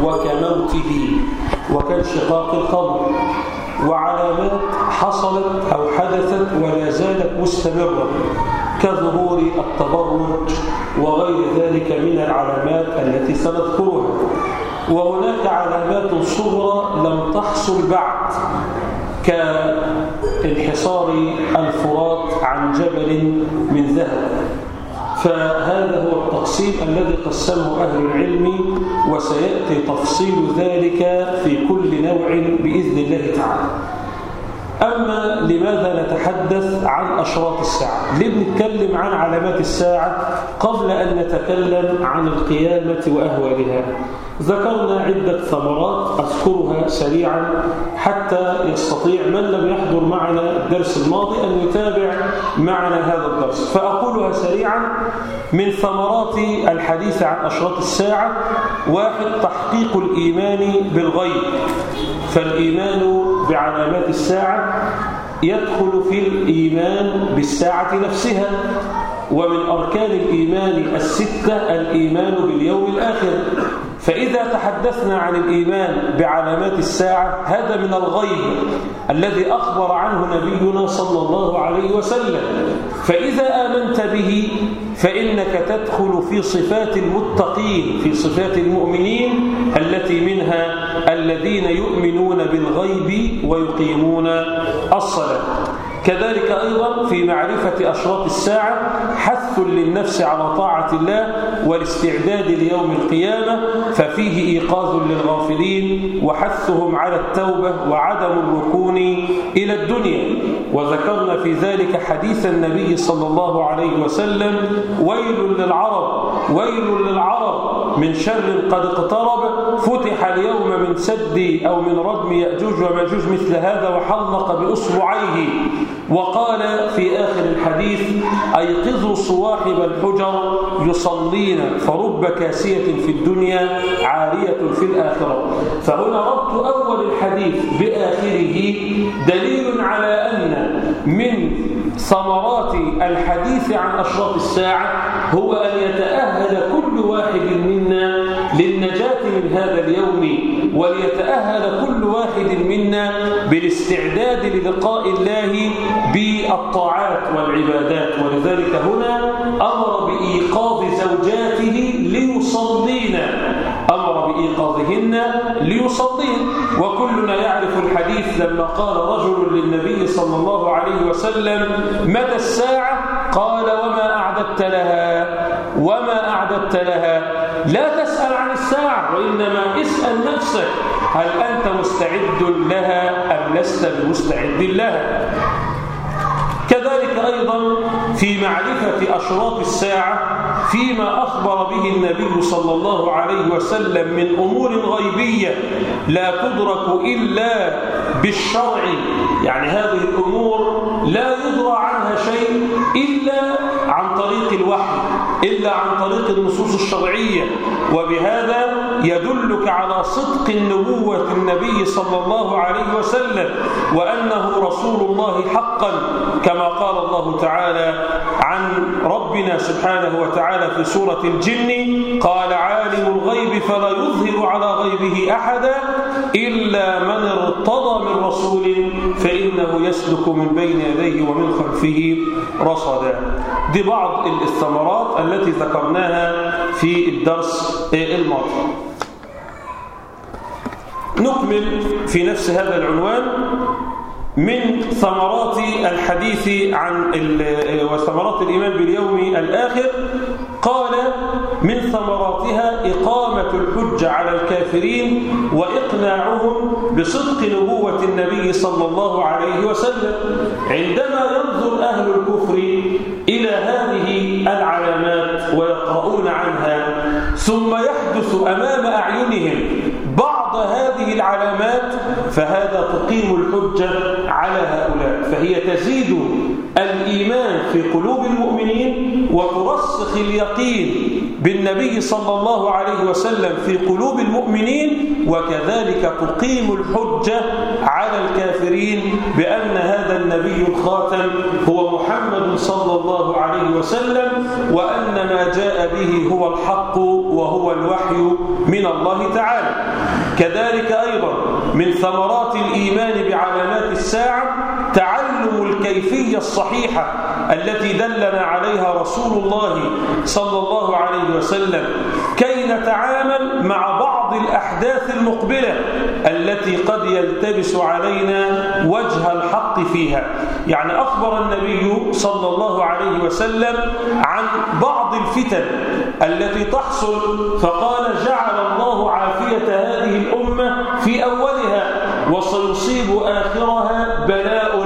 وكموته وكانشقاق القبر وعلامات حصلت أو حدثت ولا زالت مستمرة كظهور التبرج وغير ذلك من العلامات التي سنذكرها وهناك علامات صغرى لم تحصل بعد كانحصار الفرات عن جبل من ذهب فهذا هو التقسيم الذي قسمه أهل العلم وسيأتي تفصيل ذلك في كل نوع بإذن الله تعالى أما لماذا نتحدث عن أشراط الساعة ليه بنتكلم عن علامات الساعة قبل أن نتكلم عن القيامة وأهوالها ذكرنا عدة ثمرات أذكرها سريعا حتى يستطيع من لم يحضر معنا الدرس الماضي أن يتابع معنا هذا الدرس فأقولها سريعا من ثمرات الحديث عن أشراط الساعة واحد تحقيق الإيمان بالغيب فالإيمان بعلامات الساعة يدخل في الإيمان بالساعة نفسها ومن أركان الإيمان الستة الإيمان باليوم الآخر فإذا تحدثنا عن الإيمان بعلامات الساعة هذا من الغيب الذي أخبر عنه نبينا صلى الله عليه وسلم فإذا آمنت به فإنك تدخل في صفات المتقين في صفات المؤمنين التي منها الذين يؤمنون بالغيب ويقيمون الصلاة كذلك أيضا في معرفة أشراط الساعة حث للنفس على طاعة الله والاستعداد ليوم القيامة ففيه إيقاظ للغافلين وحثهم على التوبة وعدم الركون إلى الدنيا وذكرنا في ذلك حديث النبي صلى الله عليه وسلم ويل للعرب ويل للعرب من شر قد اقترب فتح اليوم من سد أو من ردم يأجوج وماجوج مثل هذا وحلق بأصبعيه وقال في آخر الحديث أيقظوا صواحب الحجر يصلين فرب كاسية في الدنيا عارية في الآخرة فهنا ربط أول الحديث بآخره دليل على أن من ثمرات الحديث عن أشراط الساعة هو أن يتأهل كل واحد منا للنجاة من هذا اليوم وليتأهل كل واحد منا بالاستعداد للقاء الله بالطاعات والعبادات ولذلك هنا أمر بإيقاظ زوجاته ليصلين أمر بإيقاظهن ليصلين وكلنا يعرف الحديث لما قال رجل للنبي صلى الله عليه وسلم متى الساعة قال وما أعددت لها وما أعددت لها لا تسأل عن الساعة وإنما اسأل نفسك هل أنت مستعد لها أم لست بمستعد لها كذلك أيضا في معرفة أشراط الساعة فيما أخبر به النبي صلى الله عليه وسلم من أمور غيبية لا تدرك إلا بالشرع يعني هذه الأمور لا يدرى عنها شيء إلا عن طريق الوحي إلا عن طريق النصوص الشرعية وبهذا يدلك على صدق النبوة النبي صلى الله عليه وسلم وأنه رسول الله حقا كما قال الله تعالى عن ربنا سبحانه وتعالى في سورة الجن قال عالم الغيب فلا يظهر على غيبه أحدا إلا من ارتضى من رسول فإنه يسلك من بين يديه ومن خلفه رصدا دي بعض الثمرات التي ذكرناها في الدرس الماضي نكمل في نفس هذا العنوان من ثمرات الحديث عن وثمرات الإيمان باليوم الآخر قال من ثمراتها إقامة الحجة على الكافرين وإقناعهم بصدق نبوة النبي صلى الله عليه وسلم عندما ينظر أهل الكفر إلى هذه العلامات ويقرؤون عنها ثم يحدث أمام أعينهم بعض هذه العلامات فهذا تقيم الحجة على هؤلاء فهي تزيد الإيمان في قلوب المؤمنين وترسخ اليقين بالنبي صلى الله عليه وسلم في قلوب المؤمنين وكذلك تقيم الحجة على الكافرين بأن هذا النبي الخاتم هو محمد صلى الله عليه وسلم وأن ما جاء به هو الحق وهو الوحي من الله تعالى كذلك أيضا من ثمرات الإيمان بعلامات الساعة تعلم الكيفية الصحيحة التي دلنا عليها رسول الله صلى الله عليه وسلم كي نتعامل مع بعض الأحداث المقبلة التي قد يلتبس علينا وجه الحق فيها يعني أخبر النبي صلى الله عليه وسلم عن بعض الفتن التي تحصل فقال جعل الله عافية هذه الأمة في أولها وسيصيب آخرها بلاء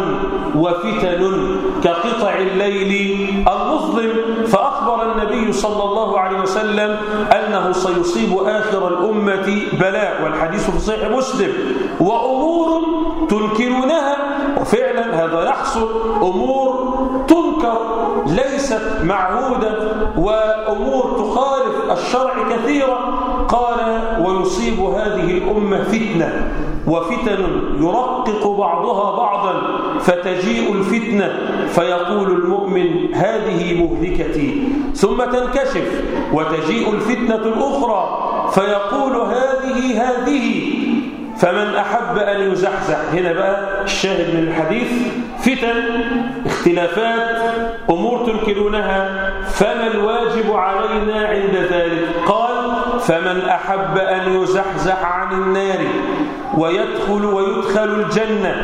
وفتن كقطع الليل المظلم فأخبر النبي صلى الله عليه وسلم أنه سيصيب آخر الأمة بلاء والحديث في صحيح مسلم وأمور تنكرونها وفعلا هذا يحصل أمور تنكر ليست معهودة وأمور تخالف الشرع كثيرا قال ويصيب هذه الأمة فتنة وفتن يرقق بعضها بعضا فتجيء الفتنة فيقول المؤمن هذه مهلكتي ثم تنكشف وتجيء الفتنة الأخرى فيقول هذه هذه فمن أحب أن يزحزح هنا بقى الشاهد من الحديث فتن اختلافات أمور تنكرونها فما الواجب علينا عند ذلك قال فمن أحب أن يزحزح عن النار ويدخل ويدخل الجنة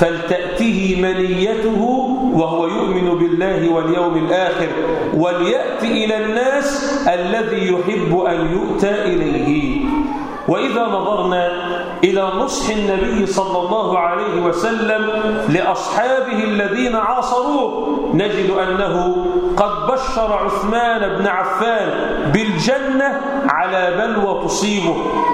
فلتأته منيته وهو يؤمن بالله واليوم الآخر وليأتي إلى الناس الذي يحب أن يؤتى إليه وإذا نظرنا إلى نصح النبي صلى الله عليه وسلم لأصحابه الذين عاصروه نجد أنه قد بشر عثمان بن عفان بالجنة على بلوى تصيبه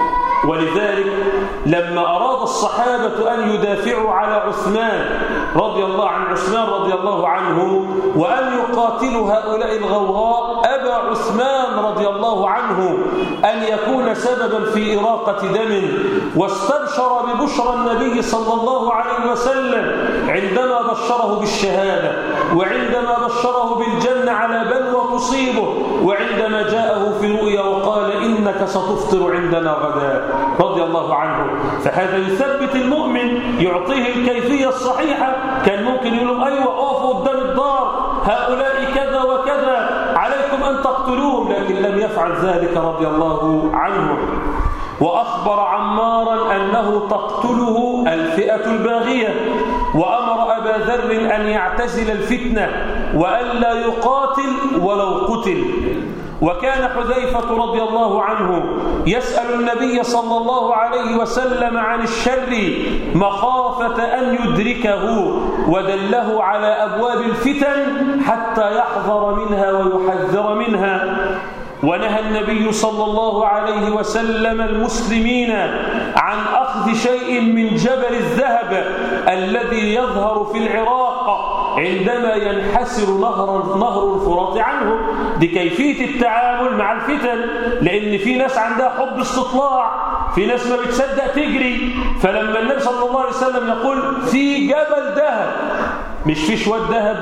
ولذلك لما أراد الصحابة أن يدافعوا على عثمان رضي الله عن عثمان رضي الله عنه وأن يقاتلوا هؤلاء الغوغاء أبى عثمان رضي الله عنه أن يكون سببا في إراقة دم واستبشر ببشرى النبي صلى الله عليه وسلم عندما بشره بالشهادة وعندما بشره بالجنة على بلوى تصيبه وعندما جاءه في رؤيا وقال إنك ستفطر عندنا غدا رضي الله عنه فهذا يثبت المؤمن يعطيه الكيفية الصحيحة كان ممكن يقول لهم أيوة أقفوا قدام الدار هؤلاء كذا وكذا عليكم أن تقتلوهم لكن لم يفعل ذلك رضي الله عنه وأخبر عمارا أنه تقتله الفئة الباغية وأمر أبا ذر أن يعتزل الفتنة وألا يقاتل ولو قتل وكان حذيفة رضي الله عنه يسأل النبي صلى الله عليه وسلم عن الشر مخافة أن يدركه ودله على أبواب الفتن حتى يحذر منها ويحذر منها ونهى النبي صلى الله عليه وسلم المسلمين عن أخذ شيء من جبل الذهب الذي يظهر في العراق عندما ينحسر نهر نهر الفرات عنه دي كيفية التعامل مع الفتن لأن في ناس عندها حب استطلاع في ناس ما بتصدق تجري فلما النبي صلى الله عليه وسلم يقول في جبل ذهب مش في شوية ذهب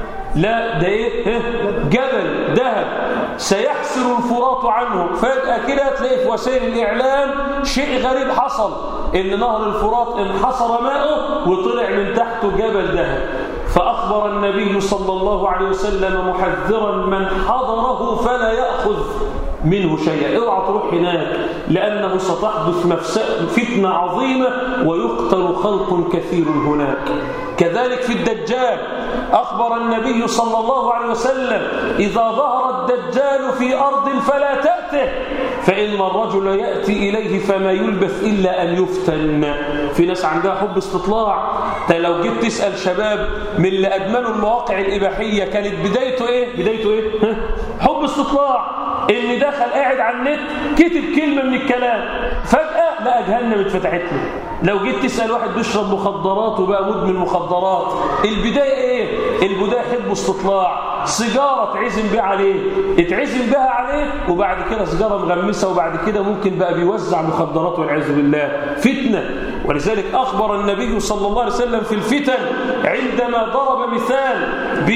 لا ده ايه جبل ذهب سيحسر الفرات عنه فجأة كده تلاقي في وسائل الإعلام شيء غريب حصل إن نهر الفرات انحصر ماءه وطلع من تحته جبل ذهب فأخبر النبي صلى الله عليه وسلم محذرا من حضره فلا يأخذ منه شيئا اوعى تروح هناك لأنه ستحدث فتنة عظيمة ويقتل خلق كثير هناك كذلك في الدجال أخبر النبي صلى الله عليه وسلم إذا ظهر الدجال في أرض فلا تأته فإن الرجل يأتي إليه فما يلبث إلا أن يفتن في ناس عندها حب استطلاع لو جيت تسأل شباب من اللي أدمنوا المواقع الإباحية كانت بدايته إيه؟ بدايته إيه؟ حب استطلاع اللي دخل قاعد على النت كتب كلمة من الكلام فجأة لقى جهنم اتفتحت له لو جيت تسأل واحد بيشرب مخدرات وبقى مدمن مخدرات البداية ايه البداية يحب استطلاع سيجارة تعزم بها عليه اتعزم بها عليه وبعد كده سيجارة مغمسة وبعد كده ممكن بقى بيوزع مخدرات والعياذ بالله فتنة ولذلك أخبر النبي صلى الله عليه وسلم في الفتن عندما ضرب مثال ب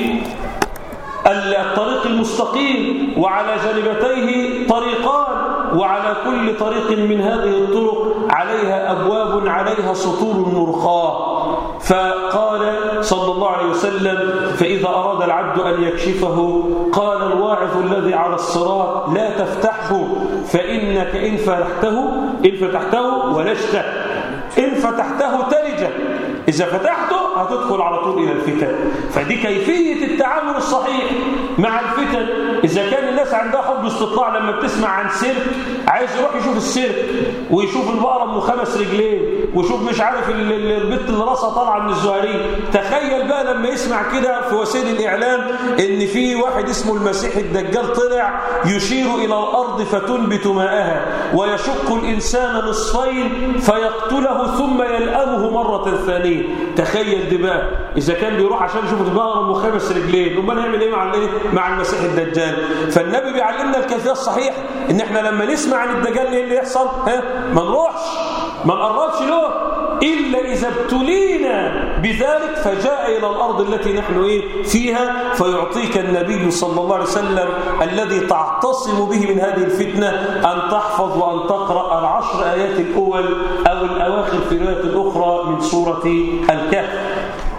الطريق المستقيم وعلى جانبتيه طريقان وعلى كل طريق من هذه الطرق عليها أبواب عليها سطور مرخاة فقال صلى الله عليه وسلم فإذا أراد العبد أن يكشفه قال الواعظ الذي على الصراط لا تفتحه فإنك إن فتحته إن فتحته ولجته إن فتحته تلجه إذا فتحته هتدخل على طول إلى الفتن فدي كيفية التعامل الصحيح مع الفتن إذا كان الناس عندها حب استطلاع لما بتسمع عن سيرك عايز يروح يشوف السيرك ويشوف البقرة أم خمس رجلين ويشوف مش عارف البت اللي راسها طالعة من الزهري تخيل بقى لما يسمع كده في وسائل الإعلام إن في واحد اسمه المسيح الدجال طلع يشير إلى الأرض فتنبت ماءها ويشق الإنسان نصفين فيقتله ثم يلأمه مرة ثانية تخيل دي بقى إذا كان بيروح عشان يشوف البقرة أم خمس رجلين امال نعمل إيه مع الإيه مع المسيح الدجال فالنبي بيعلمنا الكيفية الصحيحة إن إحنا لما نسمع عن الدجال إيه اللي يحصل ها ما نروحش ما نقربش له إلا إذا ابتلينا بذلك فجاء إلى الأرض التي نحن إيه فيها فيعطيك النبي صلى الله عليه وسلم الذي تعتصم به من هذه الفتنة أن تحفظ وأن تقرأ العشر آيات الأول أو الأواخر في رواية الأخرى من سورة الكهف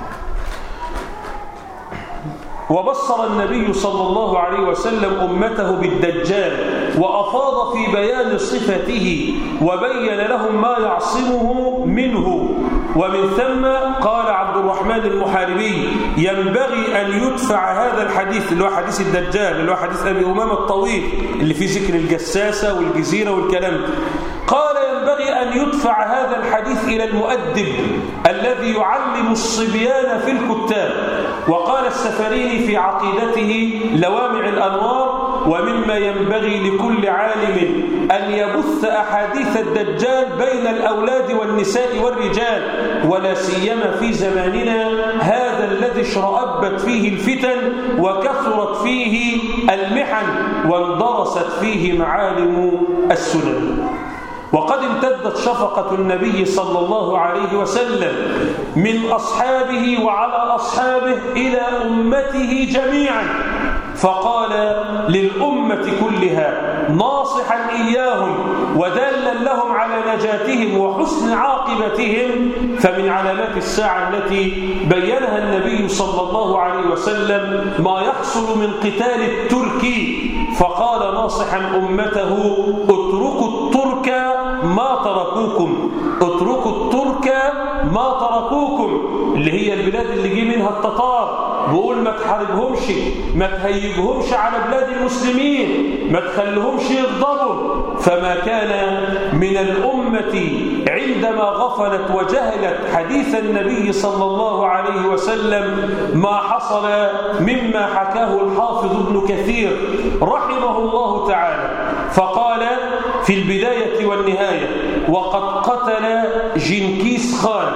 وبصر النبي صلى الله عليه وسلم أمته بالدجال وأفاض في بيان صفته وبين لهم ما يعصمه منه ومن ثم قال عبد الرحمن المحاربي ينبغي أن يدفع هذا الحديث اللي هو حديث الدجال اللي هو حديث أبي أمام الطويل اللي فيه ذكر الجساسة والجزيرة والكلام قال ينبغي أن يدفع هذا الحديث إلى المؤدب الذي يعلم الصبيان في الكتاب وقال السفريني في عقيدته لوامع الأنوار ومما ينبغي لكل عالم أن يبث أحاديث الدجال بين الأولاد والنساء والرجال ولا سيما في زماننا هذا الذي اشرأبت فيه الفتن وكثرت فيه المحن واندرست فيه معالم السنن وقد امتدت شفقة النبي صلى الله عليه وسلم من أصحابه وعلى أصحابه إلى أمته جميعا فقال للأمة كلها ناصحا إياهم ودالا لهم على نجاتهم وحسن عاقبتهم فمن علامات الساعة التي بينها النبي صلى الله عليه وسلم ما يحصل من قتال الترك فقال ناصحا أمته اتركوا الترك ما تركوكم اتركوا الترك ما تركوكم اللي هي البلاد اللي جه منها التتار بقول ما تحاربهمش ما تهيجهمش على بلاد المسلمين ما تخليهمش يغضبوا فما كان من الأمة عندما غفلت وجهلت حديث النبي صلى الله عليه وسلم ما حصل مما حكاه الحافظ ابن كثير رحمه الله تعالى فقال في البداية والنهاية وقد قتل جنكيز خان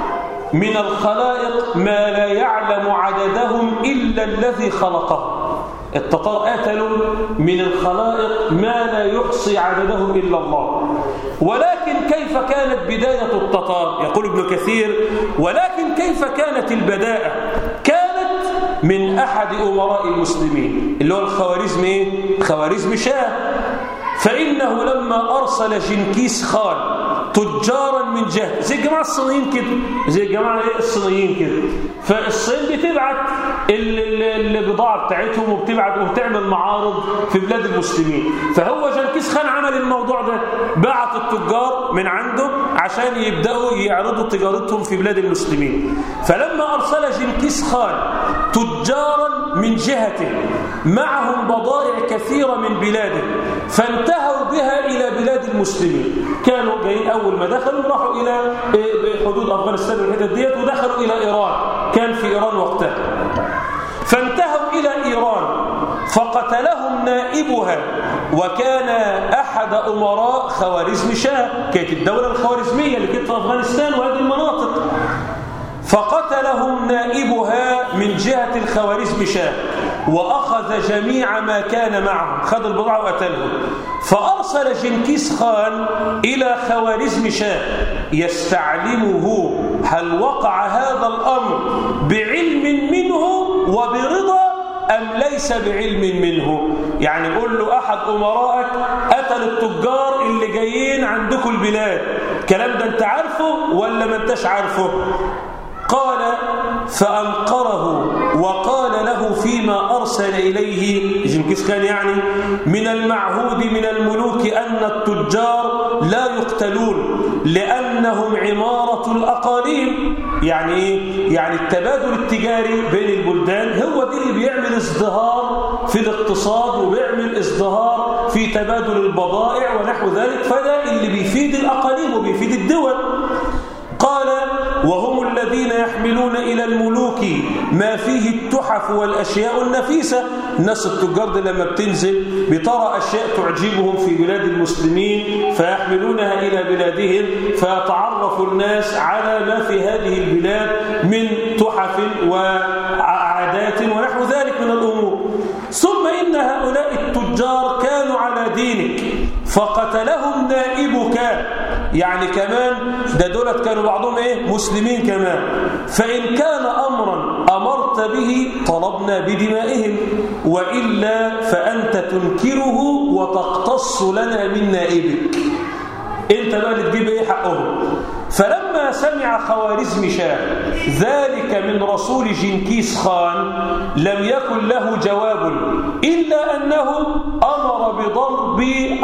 من الخلائق ما لا يعلم عددهم إلا الذي خلقه التتار قتلوا من الخلائق ما لا يحصي عددهم إلا الله ولكن كيف كانت بداية التتار يقول ابن كثير ولكن كيف كانت البداءة كانت من أحد أمراء المسلمين اللي هو الخوارزم إيه؟ خوارزم شاه فإنه لما أرسل جنكيز خان تجارا من جهة زي الجماعة الصينيين كده زي الجماعة الصينيين كده فالصين بتبعت البضاعة بتاعتهم وبتبعت وبتعمل معارض في بلاد المسلمين فهو جنكيز خان عمل الموضوع ده بعت التجار من عنده عشان يبدأوا يعرضوا تجارتهم في بلاد المسلمين فلما أرسل جنكيز خان تجارا من جهته معهم بضائع كثيرة من بلاده فانتهوا بها إلى بلاد المسلمين كانوا جايين أول ما دخلوا راحوا إلى حدود أفغانستان والحتت ديت ودخلوا إلى إيران كان في إيران وقتها فانتهوا إلى إيران فقتلهم نائبها وكان أحد أمراء خوارزم شاه كانت الدولة الخوارزمية اللي كانت في أفغانستان وهذه المناطق فقتلهم نائبها من جهة الخوارزم شاه وأخذ جميع ما كان معهم خذ البضاعة وقتلهم فأرسل جنكيز خان إلى خوارزم شاه يستعلمه هل وقع هذا الأمر بعلم منه وبرضا أم ليس بعلم منه يعني قول له أحد أمرائك قتل التجار اللي جايين عندكم البلاد الكلام ده أنت عارفه ولا ما أنتش عارفه قال فأنقره وقال له فيما أرسل إليه جنكيز خان يعني من المعهود من الملوك أن التجار لا يقتلون لأنهم عمارة الأقاليم يعني إيه؟ يعني التبادل التجاري بين البلدان هو دي اللي بيعمل ازدهار في الاقتصاد وبيعمل ازدهار في تبادل البضائع ونحو ذلك فده اللي بيفيد الأقاليم وبيفيد الدول قال وهم الذين يحملون إلى الملوك ما فيه التحف والأشياء النفيسة الناس التجار دي لما بتنزل بترى أشياء تعجبهم في بلاد المسلمين فيحملونها إلى بلادهم فيتعرف الناس على ما في هذه البلاد من تحف وعادات ونحو ذلك من الأمور ثم إن هؤلاء التجار كانوا على دينك فقتلهم نائبك يعني كمان ده دولت كانوا بعضهم ايه مسلمين كمان فإن كان أمرا أمرت به طلبنا بدمائهم وإلا فأنت تنكره وتقتص لنا من نائبك انت بقى اللي تجيب ايه حقهم فلما سمع خوارزم شاه ذلك من رسول جنكيز خان لم يكن له جواب إلا أنه أمر بضرب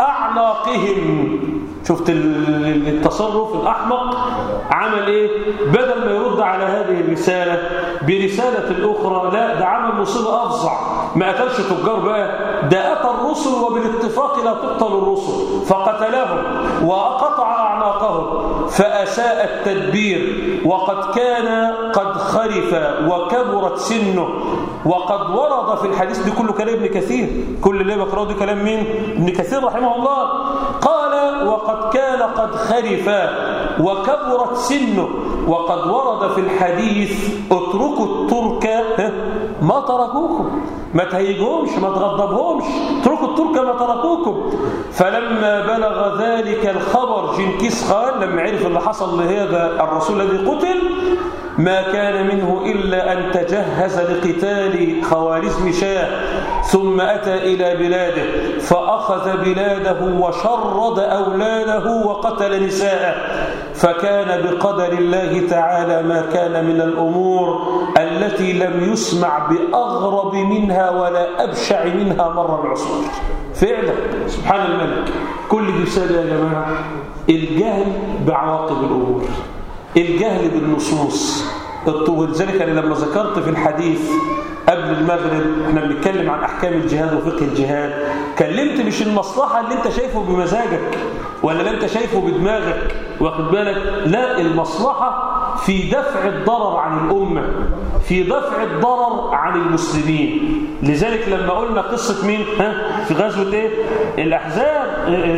أعناقهم شفت التصرف الأحمق عمل إيه بدل ما يرد على هذه الرسالة برسالة الأخرى لا ده عمل مصيبة أفظع ما قتلش تجار بقى ده قتل الرسل وبالاتفاق لا تقتل الرسل فقتلهم وقطع أعناقهم فأساء التدبير وقد كان قد خرف وكبرت سنه وقد ورد في الحديث دي كله كلام ابن كثير كل اللي بقراه دي كلام مين ابن كثير رحمه الله قال وقد كان قد خرف وكبرت سنه وقد ورد في الحديث اتركوا الترك ما تركوكم ما تهيجهمش ما تغضبهمش اتركوا الترك ما تركوكم فلما بلغ ذلك الخبر جنكيز خان لما عرف اللي حصل لهذا الرسول الذي قتل ما كان منه إلا أن تجهز لقتال خوارزم شاه ثم أتى إلى بلاده فأخذ بلاده وشرد أولاده وقتل نساءه فكان بقدر الله تعالى ما كان من الأمور التي لم يسمع بأغرب منها ولا أبشع منها مر العصور فعلا سبحان الملك كل دي سادة يا جماعة الجهل بعواقب الأمور الجهل بالنصوص ولذلك أنا لما ذكرت في الحديث قبل المغرب احنا بنتكلم عن أحكام الجهاد وفقه الجهاد كلمت مش المصلحة اللي انت شايفه بمزاجك ولا اللي انت شايفه بدماغك واخد بالك لا المصلحة في دفع الضرر عن الأمة في دفع الضرر عن المسلمين لذلك لما قلنا قصة مين ها في غزوة ايه الأحزاب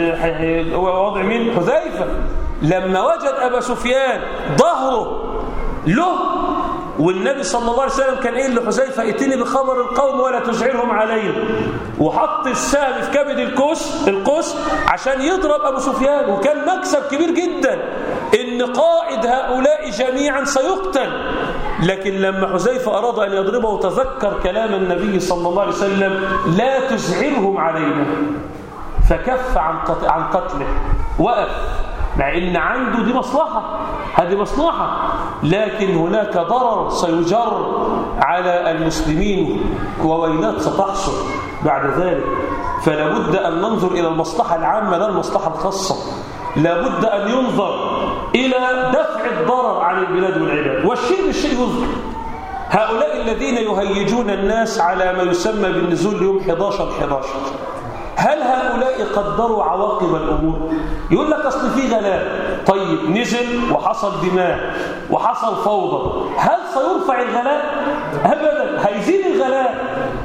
وضع مين حذيفة لما وجد أبا سفيان ظهره له والنبي صلى الله عليه وسلم كان قايل لحذيفه ائتني بخبر القوم ولا تزعرهم علينا وحط السهم في كبد القوس القوس عشان يضرب ابو سفيان وكان مكسب كبير جدا ان قائد هؤلاء جميعا سيقتل لكن لما حذيفه اراد ان يضربه تذكر كلام النبي صلى الله عليه وسلم لا تزعرهم علينا فكف عن عن قتله وقف مع ان عنده دي مصلحة هذه مصلحة لكن هناك ضرر سيجر على المسلمين وويلات ستحصل بعد ذلك فلا بد أن ننظر إلى المصلحة العامة لا المصلحة الخاصة لا بد أن ينظر إلى دفع الضرر عن البلاد والعباد والشيء بالشيء يذكر هؤلاء الذين يهيجون الناس على ما يسمى بالنزول يوم 11 11 هل هؤلاء قدروا عواقب الأمور يقول لك أصل في غلاء طيب نزل وحصل دماء وحصل فوضى هل سيرفع الغلاء أبدا هيزيد الغلاء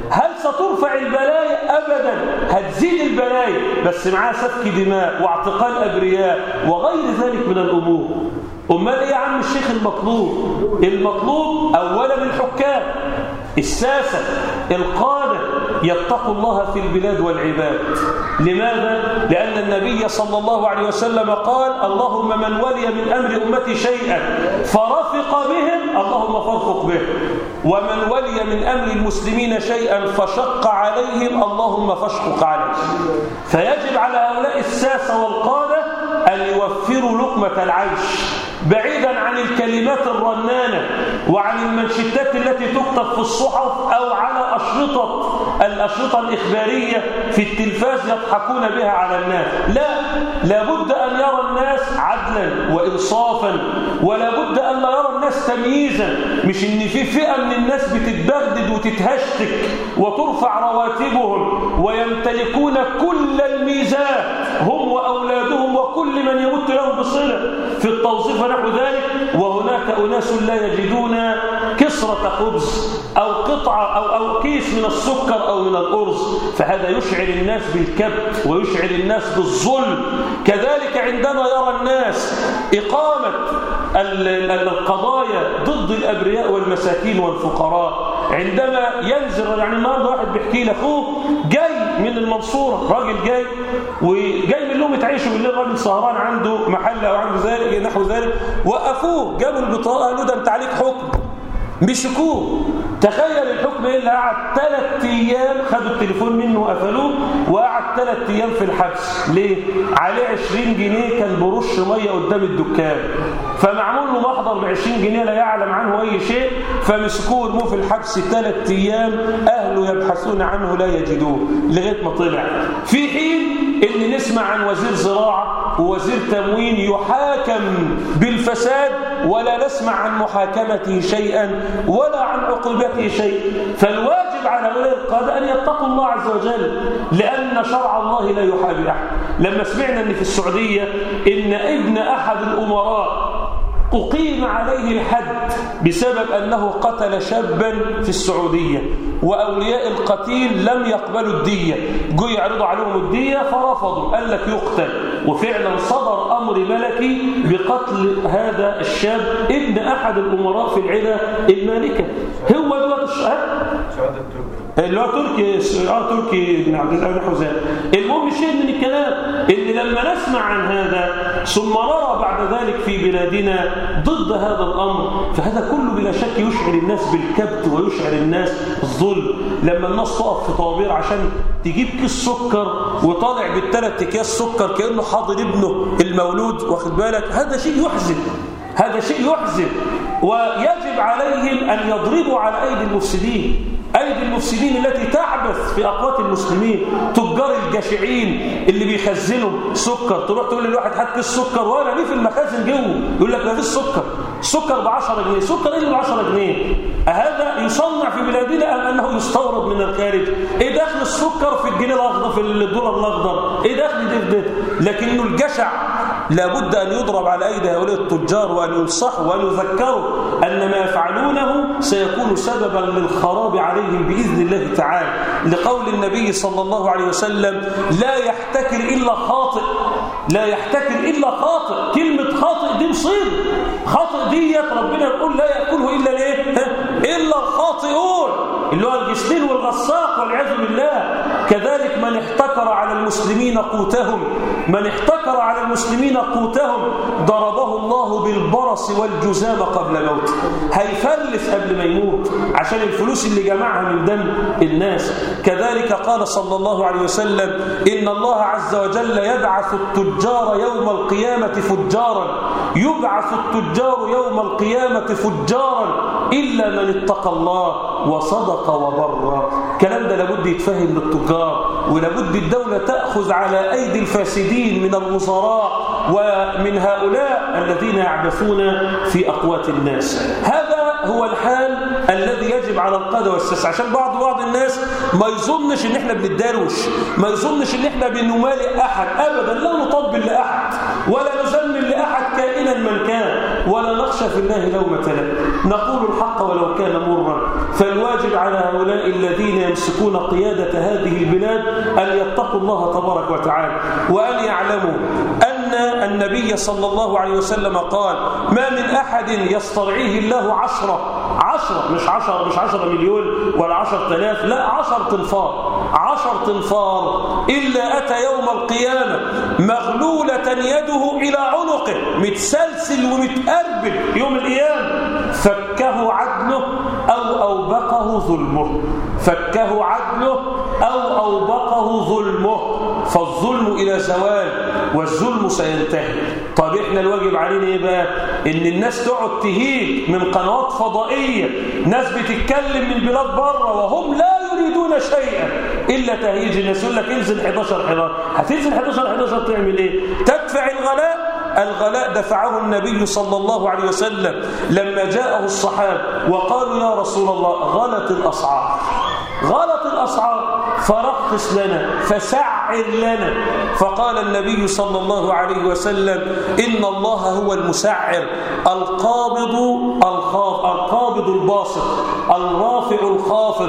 هل سترفع البلايا أبدا هتزيد البلايا بس معاها سفك دماء واعتقال أبرياء وغير ذلك من الأمور أمال إيه يا عم الشيخ المطلوب المطلوب أولا الحكام الساسة القادة يتقوا الله في البلاد والعباد لماذا؟ لأن النبي صلى الله عليه وسلم قال اللهم من ولي من أمر أمتي شيئا فرفق بهم اللهم فارفق به ومن ولي من أمر المسلمين شيئا فشق عليهم اللهم فاشقق عليه فيجب على هؤلاء الساسة والقادة أن يوفروا لقمة العيش بعيدا عن الكلمات الرنانة وعن المنشدات التي تكتب في الصحف أو على أشرطة الأشرطة الإخبارية في التلفاز يضحكون بها على الناس لا لابد أن يرى الناس عدلا وإنصافا ولا بد أن لا يرى الناس تمييزا مش إن في فئة من الناس بتتبغدد وتتهشتك وترفع رواتبهم ويمتلكون كل الميزات هم وأولادهم وكل من يمت لهم بصلة في التوظيف ونحو ذلك وهناك أناس لا يجدون كسرة خبز أو قطعة أو, أو كيس من السكر أو من الأرز فهذا يشعر الناس بالكبت ويشعر الناس بالظلم كذلك عندما يرى الناس إقامة القضايا ضد الأبرياء والمساكين والفقراء عندما ينزل يعني النهارده واحد بيحكي لي اخوه جاي من المنصوره راجل جاي وجاي من لهم عيشه بالليل راجل سهران عنده محل او عنده ذلك نحو ذلك وقفوه جابوا البطاقه قالوا ده انت عليك حكم مسكوه تخيل الحكم ايه اللي قعد ثلاث ايام خدوا التليفون منه وقفلوه وقعد ثلاث ايام في الحبس ليه عليه 20 جنيه كان برش ميه قدام الدكان فمعمول له محضر ب 20 جنيه لا يعلم عنه اي شيء فمسكوه ورموه في الحبس ثلاث ايام اهله يبحثون عنه لا يجدوه لغايه ما طلع في حين ان نسمع عن وزير زراعه ووزير تموين يحاكم بالفساد ولا نسمع عن محاكمته شيئا ولا عن عقوبته شيء فالواجب على أولئك القادة أن يتقوا الله عز وجل لأن شرع الله لا يحابي أحد لما سمعنا أن في السعودية إن ابن أحد الأمراء أقيم عليه الحد بسبب أنه قتل شابا في السعودية وأولياء القتيل لم يقبلوا الدية جو يعرضوا عليهم الدية فرفضوا قال لك يقتل وفعلا صدر أمر ملكي بقتل هذا الشاب ابن أحد الأمراء في العلا المالكة هو دلوقتي الشهر اللي هو تركي اه تركي بن عبد الله نحو ذلك المهم شيء من الكلام ان لما نسمع عن هذا ثم نرى بعد ذلك في بلادنا ضد هذا الامر فهذا كله بلا شك يشعر الناس بالكبت ويشعر الناس الظلم لما الناس تقف في طوابير عشان تجيب كيس سكر وطالع بالثلاث اكياس سكر كانه حاضن ابنه المولود واخد بالك هذا شيء يحزن هذا شيء يحزن ويجب عليهم ان يضربوا على ايدي المفسدين أيدي المفسدين التي تعبث في أقوات المسلمين تجار الجشعين اللي بيخزنوا سكر تروح تقول للواحد هات كيس سكر وانا ليه في المخازن جوه يقول لك ما فيش سكر سكر ب 10 جنيه سكر ايه اللي ب 10 جنيه هذا يصنع في بلادنا ام انه يستورد من الخارج ايه دخل السكر في الجنيه الاخضر في الدولار الاخضر ايه دخل ده في ده لكنه الجشع لابد ان يضرب على ايدي هؤلاء التجار وان ينصحوا وان يذكروا ان ما يفعلونه سيكون سببا للخراب عليهم باذن الله تعالى لقول النبي صلى الله عليه وسلم لا يحتكر الا خاطئ لا يحتكر الا خاطئ كلمه خاطئ دي مصيبه خاطئ ديت ربنا يقول لا ياكله الا ليه الا الخاطئون اللي هو الجسدين والغساق والعياذ بالله كذلك من احتكر على المسلمين قوتهم من احتكر على المسلمين قوتهم ضربه الله بالبرص والجزام قبل موته هيفلس قبل ما يموت عشان الفلوس اللي جمعها من دم الناس كذلك قال صلى الله عليه وسلم إن الله عز وجل يبعث التجار يوم القيامة فجارا يبعث التجار يوم القيامة فجارا إلا من اتقى الله وصدق وبر كلام ده لابد يتفهم للتجار ولابد الدولة تأخذ على أيدي الفاسدين من الوزراء ومن هؤلاء الذين يعبثون في أقوات الناس هذا هو الحال الذي يجب على القادة والساسة عشان بعض بعض الناس ما يظنش ان احنا بندروش ما يظنش ان احنا بنمالئ احد ابدا لا نطبل لاحد ولا نزمل لاحد كائنا من كان ولا نخشى في الله لومة لائم نقول الحق ولو كان مرا فالواجب على هؤلاء الذين يمسكون قيادة هذه البلاد أن يتقوا الله تبارك وتعالى وأن يعلموا أن النبي صلى الله عليه وسلم قال ما من أحد يسترعيه الله عشرة عشرة مش عشرة مش عشرة مليون ولا عشرة آلاف لا عشر تنفار عشر تنفار إلا أتى يوم القيامة مغلولة يده إلى عنقه متسلسل ومتأربل يوم القيامة فكه عدله أو أوبقه ظلمه فكه عدله أو أوبقه ظلمه فالظلم إلى زوال والظلم سينتهي طب إحنا الواجب علينا إيه بقى إن الناس تقعد تهيج من قنوات فضائية ناس بتتكلم من بلاد بره وهم لا يريدون شيئا إلا تهيج الناس يقول لك انزل 11 11 هتنزل 11 11 تعمل إيه تدفع الغلاء الغلاء دفعه النبي صلى الله عليه وسلم لما جاءه الصحابة وقالوا يا رسول الله غلت الأسعار غلط الأسعار فرخص لنا فسعر لنا فقال النبي صلى الله عليه وسلم إن الله هو المسعر القابض الخاف القابض الباسط الرافع الخافض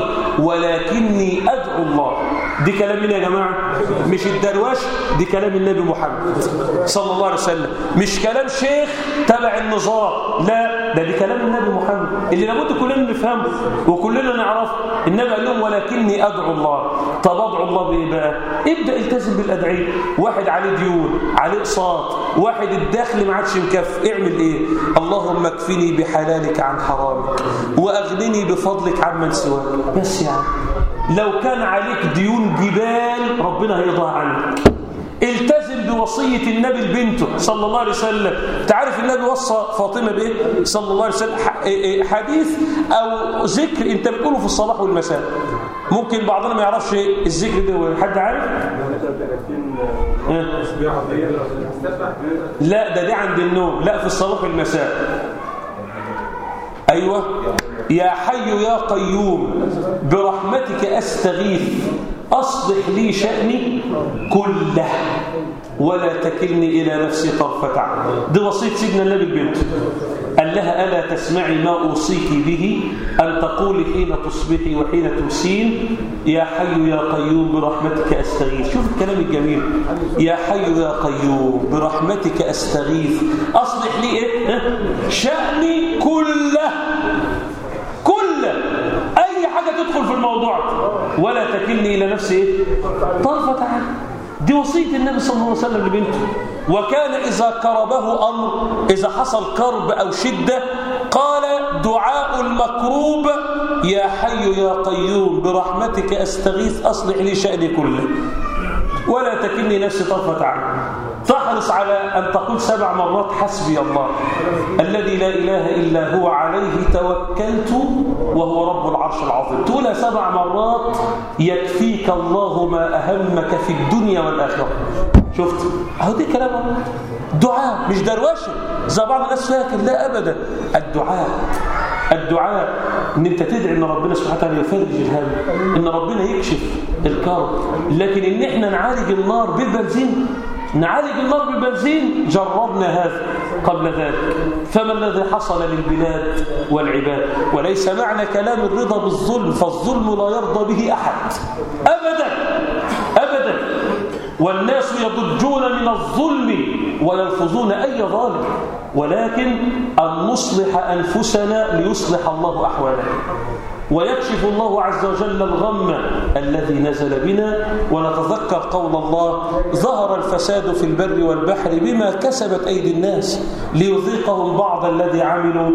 ولكني أدعو الله دي كلام مين يا جماعة مش الدروش دي كلام النبي محمد صلى الله عليه وسلم مش كلام شيخ تبع النظام لا ده دي كلام النبي محمد اللي لابد كلنا نفهمه وكلنا نعرفه النبي قال لهم ولكني أدعو الله طب أدعو الله بإيه بقى ابدأ التزم بالأدعية واحد عليه ديون عليه اقساط واحد الدخل ما عادش مكفي اعمل ايه اللهم اكفني بحلالك عن حرامك واغنني بفضلك عمن سواك بس يعني لو كان عليك ديون جبال ربنا هيضاع عنك التزم بوصية النبي لبنته صلى الله عليه وسلم تعرف النبي وصى فاطمة بإيه صلى الله عليه وسلم حديث أو ذكر أنت بتقوله في الصباح والمساء ممكن بعضنا ما يعرفش الذكر ده حد عارف لا ده دي عند النوم لا في الصباح والمساء أيوة يا حي يا قيوم برحمتك أستغيث أصلح لي شأني كله ولا تكلني إلى نفسي طرفة عين دي وصية سيدنا النبي البنت قال لها ألا تسمعي ما أوصيك به أن تقولي حين تصبحي وحين تمسين يا حي يا قيوم برحمتك أستغيث شوف الكلام الجميل يا حي يا قيوم برحمتك أستغيث أصلح لي إيه؟ شأني كله كله أي حاجة تدخل في الموضوع ولا تكلني إلى نفسي إيه؟ طرفة عين دي وصية النبي صلى الله عليه وسلم لبنته وكان إذا كربه أمر إذا حصل كرب أو شدة قال دعاء المكروب يا حي يا قيوم برحمتك أستغيث أصلح لي شأني كله ولا تكلني نفسي طرفة عين فاحرص على أن تقول سبع مرات حسبي الله الذي لا إله إلا هو عليه توكلت وهو رب العرش العظيم تقولها سبع مرات يكفيك الله ما أهمك في الدنيا والآخرة شفت اهو دي كلام الله دعاء مش دروشه زي بعض الناس فاكر لا أبدا الدعاء الدعاء ان انت تدعي ان ربنا سبحانه وتعالى يفرج الهم ان ربنا يكشف الكرب لكن ان احنا نعالج النار بالبنزين نعالج النار بالبنزين جربنا هذا قبل ذلك فما الذي حصل للبلاد والعباد وليس معنى كلام الرضا بالظلم فالظلم لا يرضى به أحد أبدا أبدا والناس يضجون من الظلم ويلفظون أي ظالم ولكن أن نصلح أنفسنا ليصلح الله أحوالنا ويكشف الله عز وجل الغم الذي نزل بنا ونتذكر قول الله ظهر الفساد في البر والبحر بما كسبت أيدي الناس ليذيقهم بعض الذي عملوا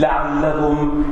لعلهم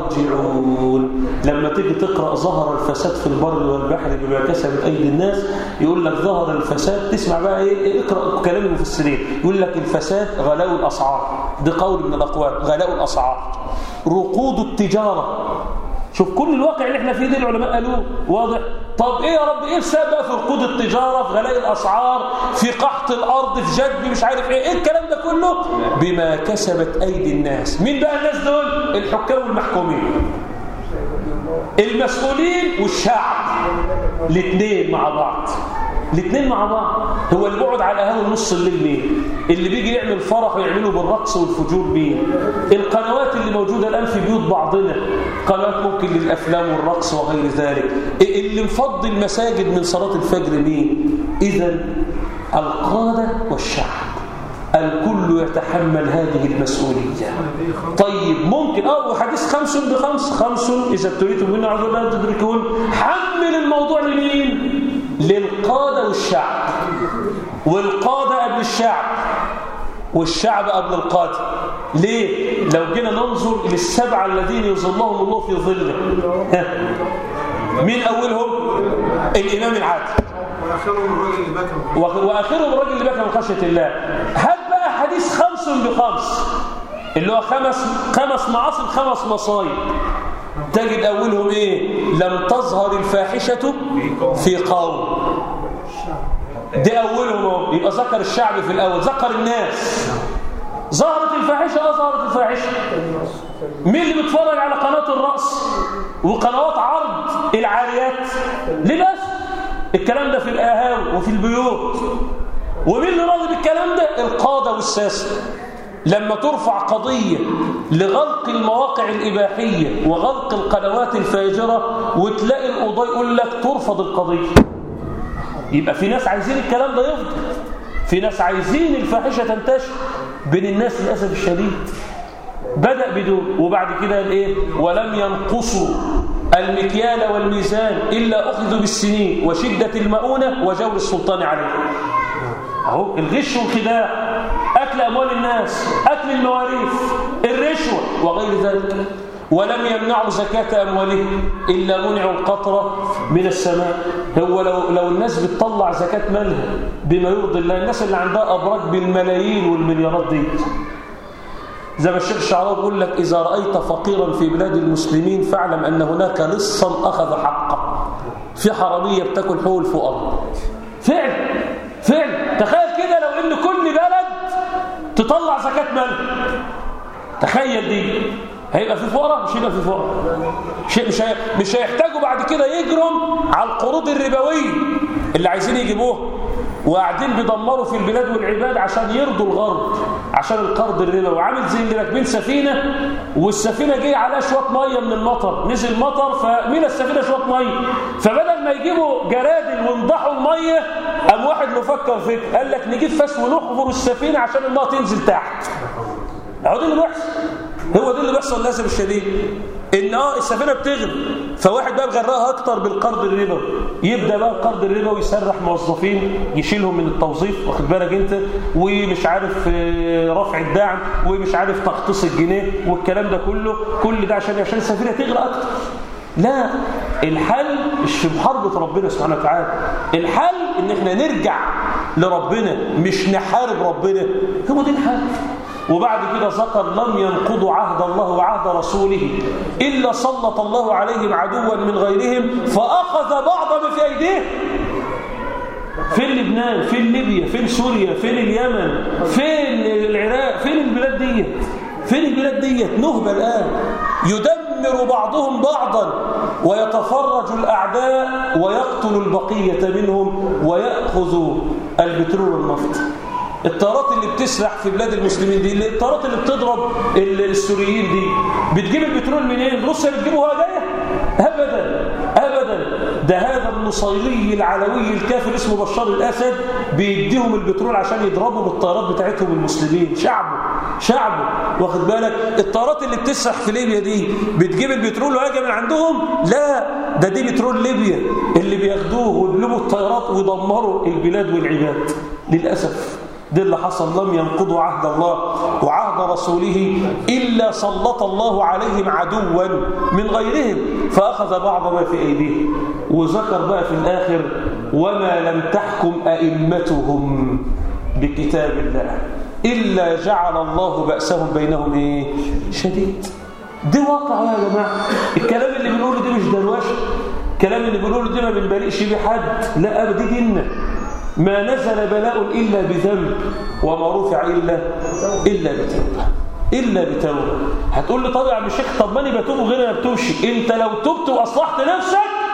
يرجعون لما تيجي تقرأ ظهر الفساد في البر والبحر بما كسبت أيدي الناس يقول لك ظهر الفساد تسمع بقى إيه اقرأ كلام المفسرين يقول لك الفساد غلاء الأسعار ده قول من الأقوال غلاء الأسعار رقود التجارة شوف كل الواقع اللي احنا فيه ده العلماء قالوه واضح طب ايه يا رب ايه السبب بقى في ركود التجاره في غلاء الاسعار في قحط الارض في جدب مش عارف ايه ايه الكلام ده كله بما كسبت ايدي الناس مين بقى الناس دول الحكام والمحكومين المسؤولين والشعب الاثنين مع بعض الاثنين مع بعض هو اللي بيقعد على القهوه نص الليل مين اللي بيجي يعمل فرح ويعمله بالرقص والفجور مين القنوات اللي موجوده الان في بيوت بعضنا قنوات ممكن للافلام والرقص وغير ذلك اللي مفضي المساجد من صلاه الفجر مين اذا القاده والشعب الكل يتحمل هذه المسؤولية طيب ممكن اه وحديث خمس بخمس خمس إذا ابتليتم من عذر لا تدركون حمل الموضوع لمين للقادة والشعب والقادة قبل الشعب والشعب قبل القادة ليه؟ لو جينا ننظر للسبعة الذين يظلهم الله في ظله مين أولهم؟ الإمام العادل واخرهم الراجل اللي بكى واخرهم الراجل اللي بكى من خشيه الله هات بقى حديث خمس بخمس اللي هو خمس خمس معاصي خمس مصايب تجد اولهم ايه لم تظهر الفاحشه في قوم ده اولهم اهو يبقى ذكر الشعب في الاول ذكر الناس ظهرت الفاحشه اه ظهرت الفاحشه مين اللي بيتفرج على قناه الرأس وقنوات عرض العاريات للاسف الكلام ده في القهاوي وفي البيوت ومين اللي راضي بالكلام ده القادة والساسة لما ترفع قضية لغلق المواقع الإباحية وغلق القنوات الفاجرة وتلاقي القضاء يقول لك ترفض القضية يبقى في ناس عايزين الكلام ده يفضل في ناس عايزين الفاحشة تنتشر بين الناس للأسف الشديد بدأ بدون وبعد كده الايه ولم ينقصوا المكيال والميزان إلا أخذوا بالسنين وشدة المؤونة وجور السلطان عليهم أهو الغش والخداع أكل أموال الناس أكل المواريث الرشوة وغير ذلك ولم يمنعوا زكاة أموالهم إلا منعوا القطرة من السماء هو لو, لو الناس بتطلع زكاة مالها بما يرضي الله الناس اللي عندها أبراج بالملايين والمليارات دي زي ما الشيخ الشعراوي بيقول لك إذا رأيت فقيرا في بلاد المسلمين فاعلم أن هناك لصا أخذ حقه في حرامية بتاكل حول الفقراء فعل فعل تخيل كده لو إن كل بلد تطلع زكاة مال تخيل دي هيبقى في فقراء مش هيبقى في فقراء مش هي... مش هيحتاجوا بعد كده يجروا على القروض الربوية اللي عايزين يجيبوها وقاعدين بيدمروا في البلاد والعباد عشان يرضوا الغرب عشان القرض الربوي وعامل زي اللي راكبين سفينه والسفينه جه عليها شويه ميه من المطر نزل مطر فمن السفينه شويه ميه فبدل ما يجيبوا جرادل وينضحوا الميه قام واحد له فكر فكر قال لك نجيب فاس ونحفر السفينه عشان الميه تنزل تحت اهو ده اللي بيحصل هو ده اللي بيحصل للاسف الشديد ان اه السفينه بتغرق فواحد بقى بغرقها اكتر بالقرض الربوي يبدا بقى القرض الربوي يسرح موظفين يشيلهم من التوظيف واخد بالك انت ومش عارف رفع الدعم ومش عارف تخطيص الجنيه والكلام ده كله كل ده عشان عشان السفينه تغرق اكتر لا الحل مش في محاربه ربنا سبحانه وتعالى الحل ان احنا نرجع لربنا مش نحارب ربنا هو ده الحل وبعد كده ذكر لم ينقضوا عهد الله وعهد رسوله إلا سلط الله عليهم عدوا من غيرهم فأخذ بعض ما في أيديهم فين لبنان فين ليبيا فين سوريا فين اليمن فين العراق فين البلاد ديت فين البلاد ديت نهبة الآن يدمر بعضهم بعضا ويتفرج الأعداء ويقتل البقية منهم ويأخذ البترول والنفط الطيارات اللي بتسرح في بلاد المسلمين دي الطيارات اللي بتضرب السوريين دي بتجيب البترول منين روسيا بتجيبه وهي جايه ابدا ابدا ده هذا النصيري العلوي الكافر اسمه بشار الاسد بيديهم البترول عشان يضربوا بالطيارات بتاعتهم المسلمين شعبه شعبه واخد بالك الطيارات اللي بتسرح في ليبيا دي بتجيب البترول وهاجه من عندهم لا ده دي بترول ليبيا اللي بياخدوه ويقلبوا الطيارات ويدمروا البلاد والعباد للاسف ده اللي حصل لم ينقضوا عهد الله وعهد رسوله إلا سلط الله عليهم عدوا من غيرهم فأخذ بعض ما في أيديهم وذكر بقى في الآخر وما لم تحكم أئمتهم بكتاب الله إلا جعل الله بأسهم بينهم إيه؟ شديد دي واقع يا جماعة الكلام اللي بنقوله ده مش دروشه الكلام اللي بنقوله ده ما بنبالغش بيه حد لا أبدا دي ديننا ما نزل بلاء إلا بذنب وما رفع إلا إلا بتوبة إلا بتوبة هتقول لي طب يا عم الشيخ طب ماني بتوب وغيري ما بتوبش انت لو تبت واصلحت نفسك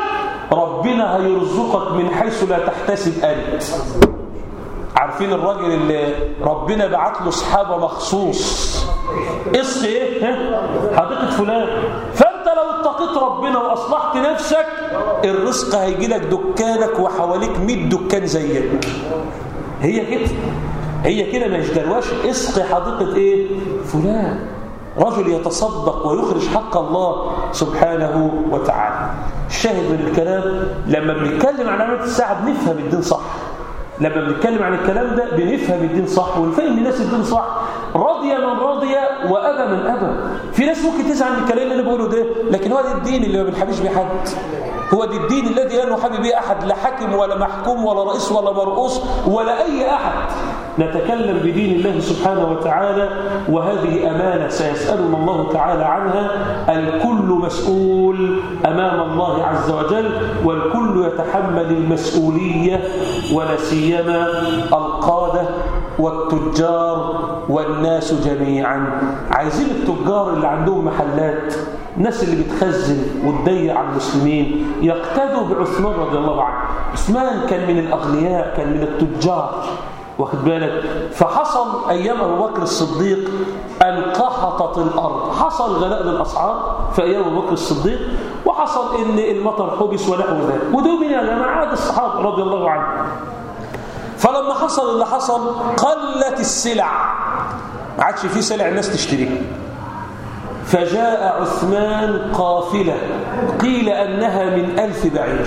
ربنا هيرزقك من حيث لا تحتسب أنت عارفين الراجل اللي ربنا بعت له صحابة مخصوص قص ايه ها؟ حديقة فلان فانت لو اتقيت ربنا واصلحت نفسك الرزق هيجي لك دكانك وحواليك 100 دكان زيك هي كده هي كده مش دروش اسقي حديقة ايه فلان رجل يتصدق ويخرج حق الله سبحانه وتعالى الشاهد من الكلام لما بنتكلم عن عملية الساعة بنفهم الدين صح لما بنتكلم عن الكلام ده بنفهم الدين صح ونفهم الناس الدين صح رضي من رضي وأبى من أبى في ناس ممكن تزعل من الكلام اللي أنا بقوله ده لكن هو ده الدين اللي ما بنحبش بيه حد هو ده الدين الذي لا نحب به أحد لا حاكم ولا محكوم ولا رئيس ولا مرؤوس ولا أي أحد نتكلم بدين الله سبحانه وتعالى وهذه أمانة سيسألنا الله تعالى عنها الكل مسؤول أمام الله عز وجل والكل يتحمل المسؤولية ولا سيما القادة والتجار والناس جميعا عايزين التجار اللي عندهم محلات الناس اللي بتخزن وتضيع على المسلمين يقتدوا بعثمان رضي الله عنه عثمان كان من الأغنياء كان من التجار واخد بالك فحصل أيام أبو بكر الصديق أن قحطت الأرض حصل غلاء للأسعار في أيام أبو بكر الصديق وحصل إن المطر حبس ونحو ذلك ودول من يا جماعة عاد الصحابة رضي الله عنهم فلما حصل اللي حصل قلت السلع ما عادش في سلع الناس تشتريها فجاء عثمان قافلة قيل أنها من ألف بعير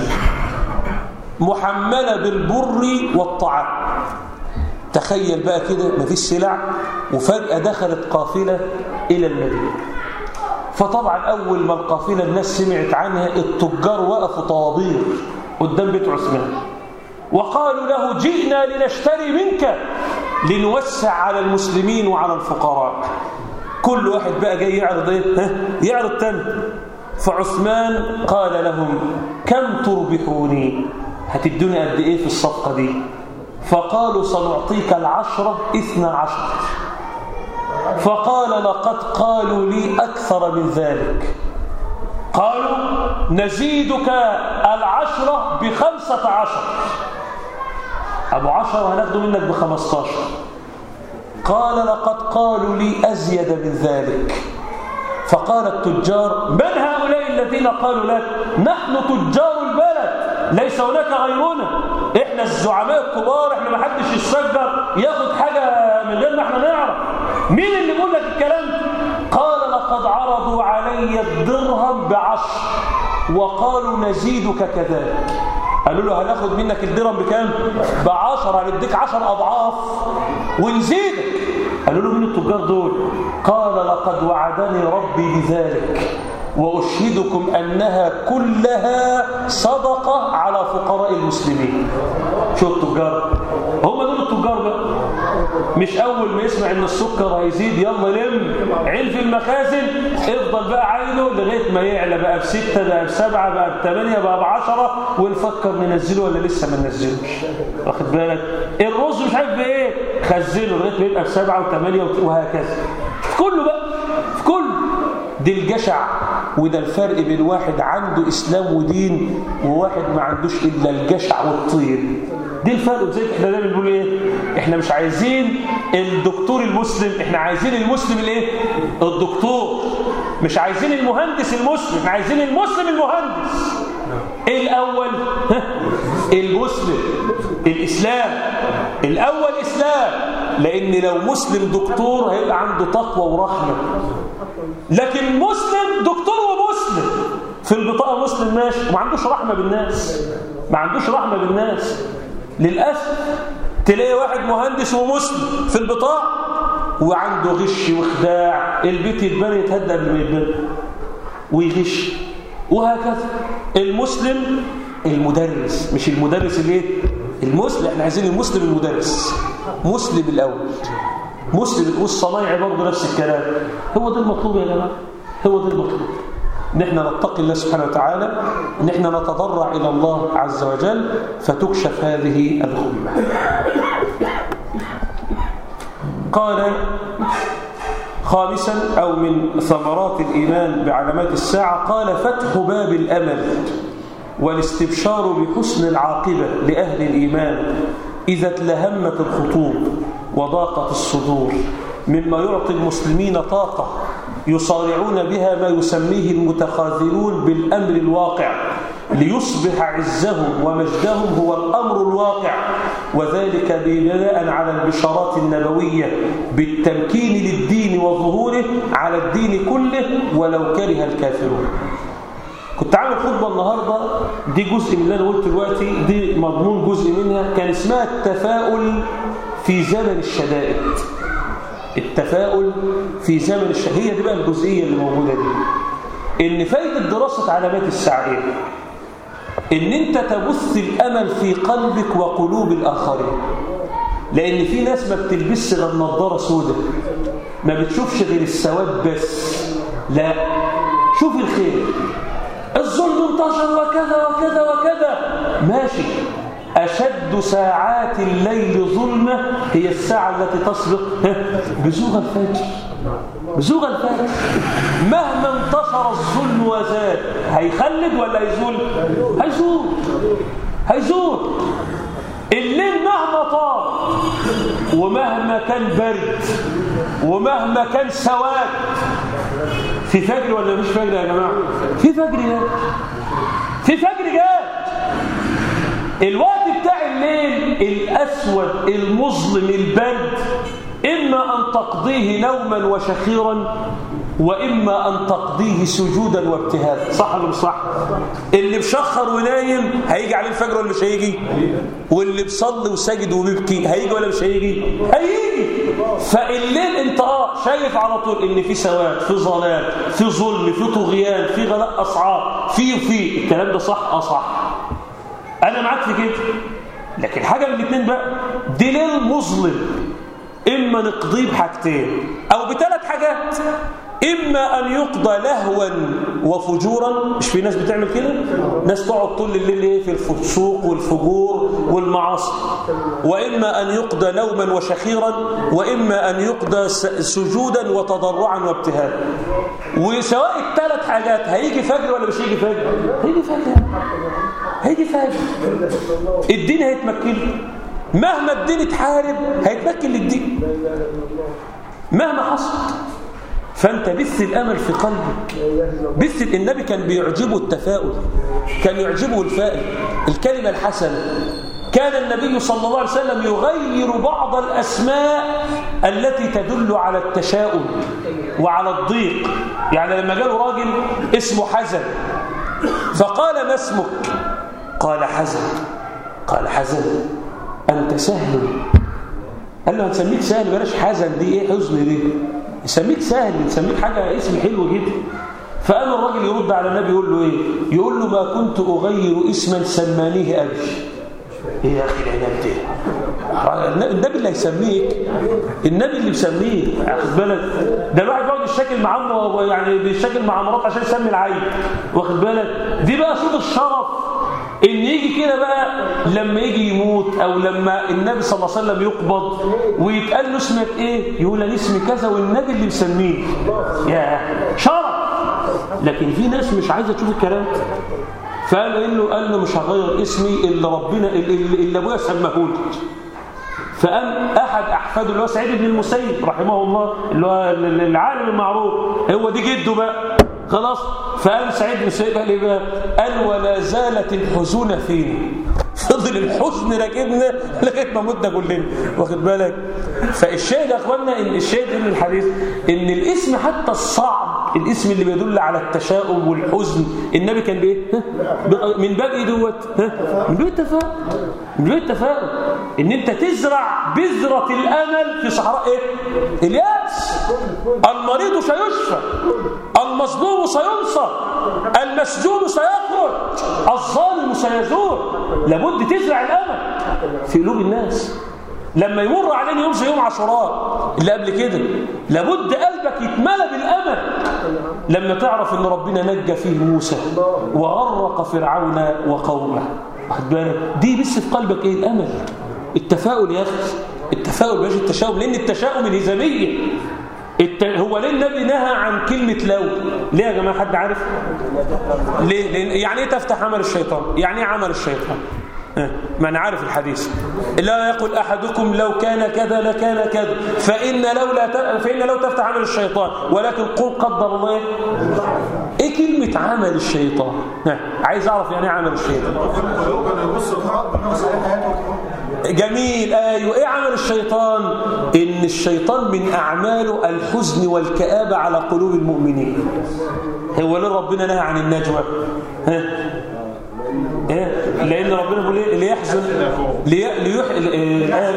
محملة بالبر والطعام تخيل بقى كده مفيش سلع وفجأة دخلت قافلة إلى المدينة فطبعا أول ما القافلة الناس سمعت عنها التجار وقفوا طوابير قدام بيت عثمان وقالوا له جئنا لنشتري منك لنوسع على المسلمين وعلى الفقراء كل واحد بقى جاي يعرض ايه ها؟ يعرض تاني فعثمان قال لهم كم تربحوني هتدوني قد ايه في الصفقة دي فقالوا سنعطيك العشرة اثنى عشر فقال لقد قالوا لي أكثر من ذلك قالوا نزيدك العشرة بخمسة عشر أبو عشر هناخده منك بخمستاشر قال لقد قالوا لي أزيد من ذلك فقال التجار من هؤلاء الذين قالوا لك نحن تجار البلد ليس هناك غيرنا احنا الزعماء الكبار احنا ما حدش يتسجر ياخد حاجة من غير ما احنا نعرف مين اللي بيقول لك الكلام قال لقد عرضوا علي الدرهم بعشر وقالوا نزيدك كذلك قالوا له هناخد منك الدرهم بكام بعشر هنديك عشر أضعاف ونزيدك قالوا له مين التجار دول قال لقد وعدني ربي بذلك وأشهدكم أنها كلها صدقة على فقراء المسلمين شو التجار هم دول التجار بقى مش أول ما يسمع إن السكر هيزيد يلا لم عين في المخازن افضل بقى عينه لغاية ما يعلى بقى بستة بقى بسبعة بقى بثمانية بقى بعشرة ونفكر ننزله ولا لسه ما ننزلوش واخد بالك الرز مش عارف بايه خزنه لغاية ما يبقى بسبعة وثمانية وهكذا في كله بقى في كله دي الجشع وده الفرق بين واحد عنده إسلام ودين وواحد ما عندوش إلا الجشع والطين دي الفرق زي احنا دايما بنقول ايه احنا مش عايزين الدكتور المسلم احنا عايزين المسلم الايه الدكتور مش عايزين المهندس المسلم احنا عايزين المسلم المهندس ايه الاول المسلم الاسلام الاول اسلام لان لو مسلم دكتور هيبقى عنده تقوى ورحمه لكن مسلم دكتور ومسلم في البطاقه مسلم ماشي وما عندوش رحمه بالناس ما عندوش رحمه بالناس للاسف تلاقي واحد مهندس ومسلم في البطاقه وعنده غش وخداع البيت يتبني يتهدى قبل ما يتبني ويغش وهكذا المسلم المدرس مش المدرس الايه المسلم احنا عايزين المسلم المدرس مسلم الاول مسلم والصنايعي برضه نفس الكلام هو ده المطلوب يا جماعه هو ده المطلوب ان احنا نتقي الله سبحانه وتعالى ان احنا نتضرع الى الله عز وجل فتكشف هذه الغمه قال خامسا او من ثمرات الايمان بعلامات الساعه قال فتح باب الامل والاستبشار بحسن العاقبة لأهل الإيمان إذا تلهمت الخطوب وضاقت الصدور مما يعطي المسلمين طاقة يصارعون بها ما يسميه المتخاذلون بالأمر الواقع ليصبح عزهم ومجدهم هو الأمر الواقع وذلك بناء على البشارات النبوية بالتمكين للدين وظهوره على الدين كله ولو كره الكافرون كنت عامل خطبة النهاردة دي جزء من اللي أنا قلت دلوقتي دي مضمون جزء منها كان اسمها التفاؤل في زمن الشدائد التفاؤل في زمن الشدائد هي دي بقى الجزئية اللي موجودة دي إن فايدة دراسة علامات الساعة إيه؟ إن أنت تبث الأمل في قلبك وقلوب الآخرين لأن في ناس ما بتلبسش غير نظارة سوداء ما بتشوفش غير السواد بس لا شوف الخير الظلم انتشر وكذا وكذا وكذا ماشي أشد ساعات الليل ظلمة هي الساعة التي تسبق بزوغ الفجر بزوغ الفجر مهما انتشر الظلم وزاد هيخلد ولا هيزول هيزول هيزول الليل مهما طال ومهما كان برد ومهما كان سواد في فجر ولا مش فجر يا جماعة في فجر جاد في فجر جاد الوقت بتاع الليل الأسود المظلم البرد إما أن تقضيه نوما وشخيرا وإما أن تقضيه سجودا وابتهالا صح ولا مش صح اللي بشخر ونايم هيجي عليه الفجر ولا مش هيجي واللي بصلي وساجد وبيبكي هيجي ولا مش هيجي هيجي فالليل انت اه شايف على طول ان في سواد في ظلام في ظلم في طغيان في غلاء اسعار في في الكلام ده صح اه صح انا معاك في كده لكن حاجه من الاثنين بقى دي ليل مظلم اما نقضيه بحاجتين او بثلاث حاجات إما أن يقضى لهوا وفجورا مش في ناس بتعمل كده ناس تقعد طول الليل إيه في الفسوق والفجور والمعاصي وإما أن يقضى نوما وشخيرا وإما أن يقضى سجودا وتضرعا وابتهالا وسواء الثلاث حاجات هيجي فجر ولا مش هيجي فجر هيجي فجر هيجي فجر الدين هيتمكن مهما الدين اتحارب هيتمكن للدين مهما حصل فأنت بث الأمل في قلبك بث النبي كان بيعجبه التفاؤل كان يعجبه الفائل الكلمة الحسنة كان النبي صلى الله عليه وسلم يغير بعض الأسماء التي تدل على التشاؤم وعلى الضيق يعني لما جاله راجل اسمه حزن فقال ما اسمك قال حزن قال حزن أنت سهل قال له هنسميك سهل بلاش حزن دي ايه حزن دي نسميك سهل نسميك حاجة اسم حلو جدا فقال الراجل يرد على النبي يقول له ايه يقول له ما كنت أغير اسما سمانيه أبي ايه يا أخي العناب دي النبي اللي هيسميك النبي اللي يسميك واخد بالك ده الواحد بيقعد يشتكل مع امه يعني بيشتكل مع مراته عشان يسمي العيل واخد بالك دي بقى صوت الشرف ان يجي كده بقى لما يجي يموت او لما النبي صلى الله عليه وسلم يقبض ويتقال له اسمك ايه يقول انا اسمي كذا والنبي اللي مسميه يا شرف لكن في ناس مش عايزه تشوف الكلام فقال له قال له مش هغير اسمي اللي ربنا اللي, اللي ابويا سماه لي فقام احد احفاده اللي هو سعيد بن المسيب رحمه الله اللي هو العالم المعروف هو دي جده بقى خلاص فقال سعيد بن المسيب قال ايه بقى قال ولا زالت الحزون فيني فضل الحزن راكبنا لغايه ما متنا كلنا واخد بالك فالشاهد يا اخوانا ان الشاهد من الحديث ان الاسم حتى الصعب الاسم اللي بيدل على التشاؤم والحزن النبي كان بايه من باب ايه دوت من باب التفاؤل من باب التفاؤل ان انت تزرع بذره الامل في صحراء ايه الياس المريض سيشفى المظلوم سينصر المسجون سيخرج الظالم سيزول لابد تزرع الامل في قلوب الناس لما يمر علينا يوم زي يوم عاشوراء اللي قبل كده لابد قلبك يتملى بالامل لما تعرف ان ربنا نجى فيه موسى وغرق فرعون وقومه واخد بالك دي بس في قلبك ايه الامل التفاؤل يا اخي التفاؤل مش التشاؤم لان التشاؤم الهزاميه الت... هو ليه النبي نهى عن كلمة لو ليه يا جماعة حد عارف ليه لأن يعني ايه تفتح عمل الشيطان يعني ايه عمل الشيطان ها، ما انا عارف الحديث لا يقول احدكم لو كان كذا لكان كذا فان لو لا ت... فان لو تفتح عمل الشيطان ولكن قل قدر الله إيه؟ ايه كلمه عمل الشيطان ها، عايز اعرف يعني ايه عمل الشيطان ولو كان يبص الحرب جميل ايوه ايه عمل الشيطان ان الشيطان من اعماله الحزن والكآبة على قلوب المؤمنين هو ليه ربنا نهى عن النجوى ها ايه لان ربنا بيقول ايه ليحزن لي... ليح... آه،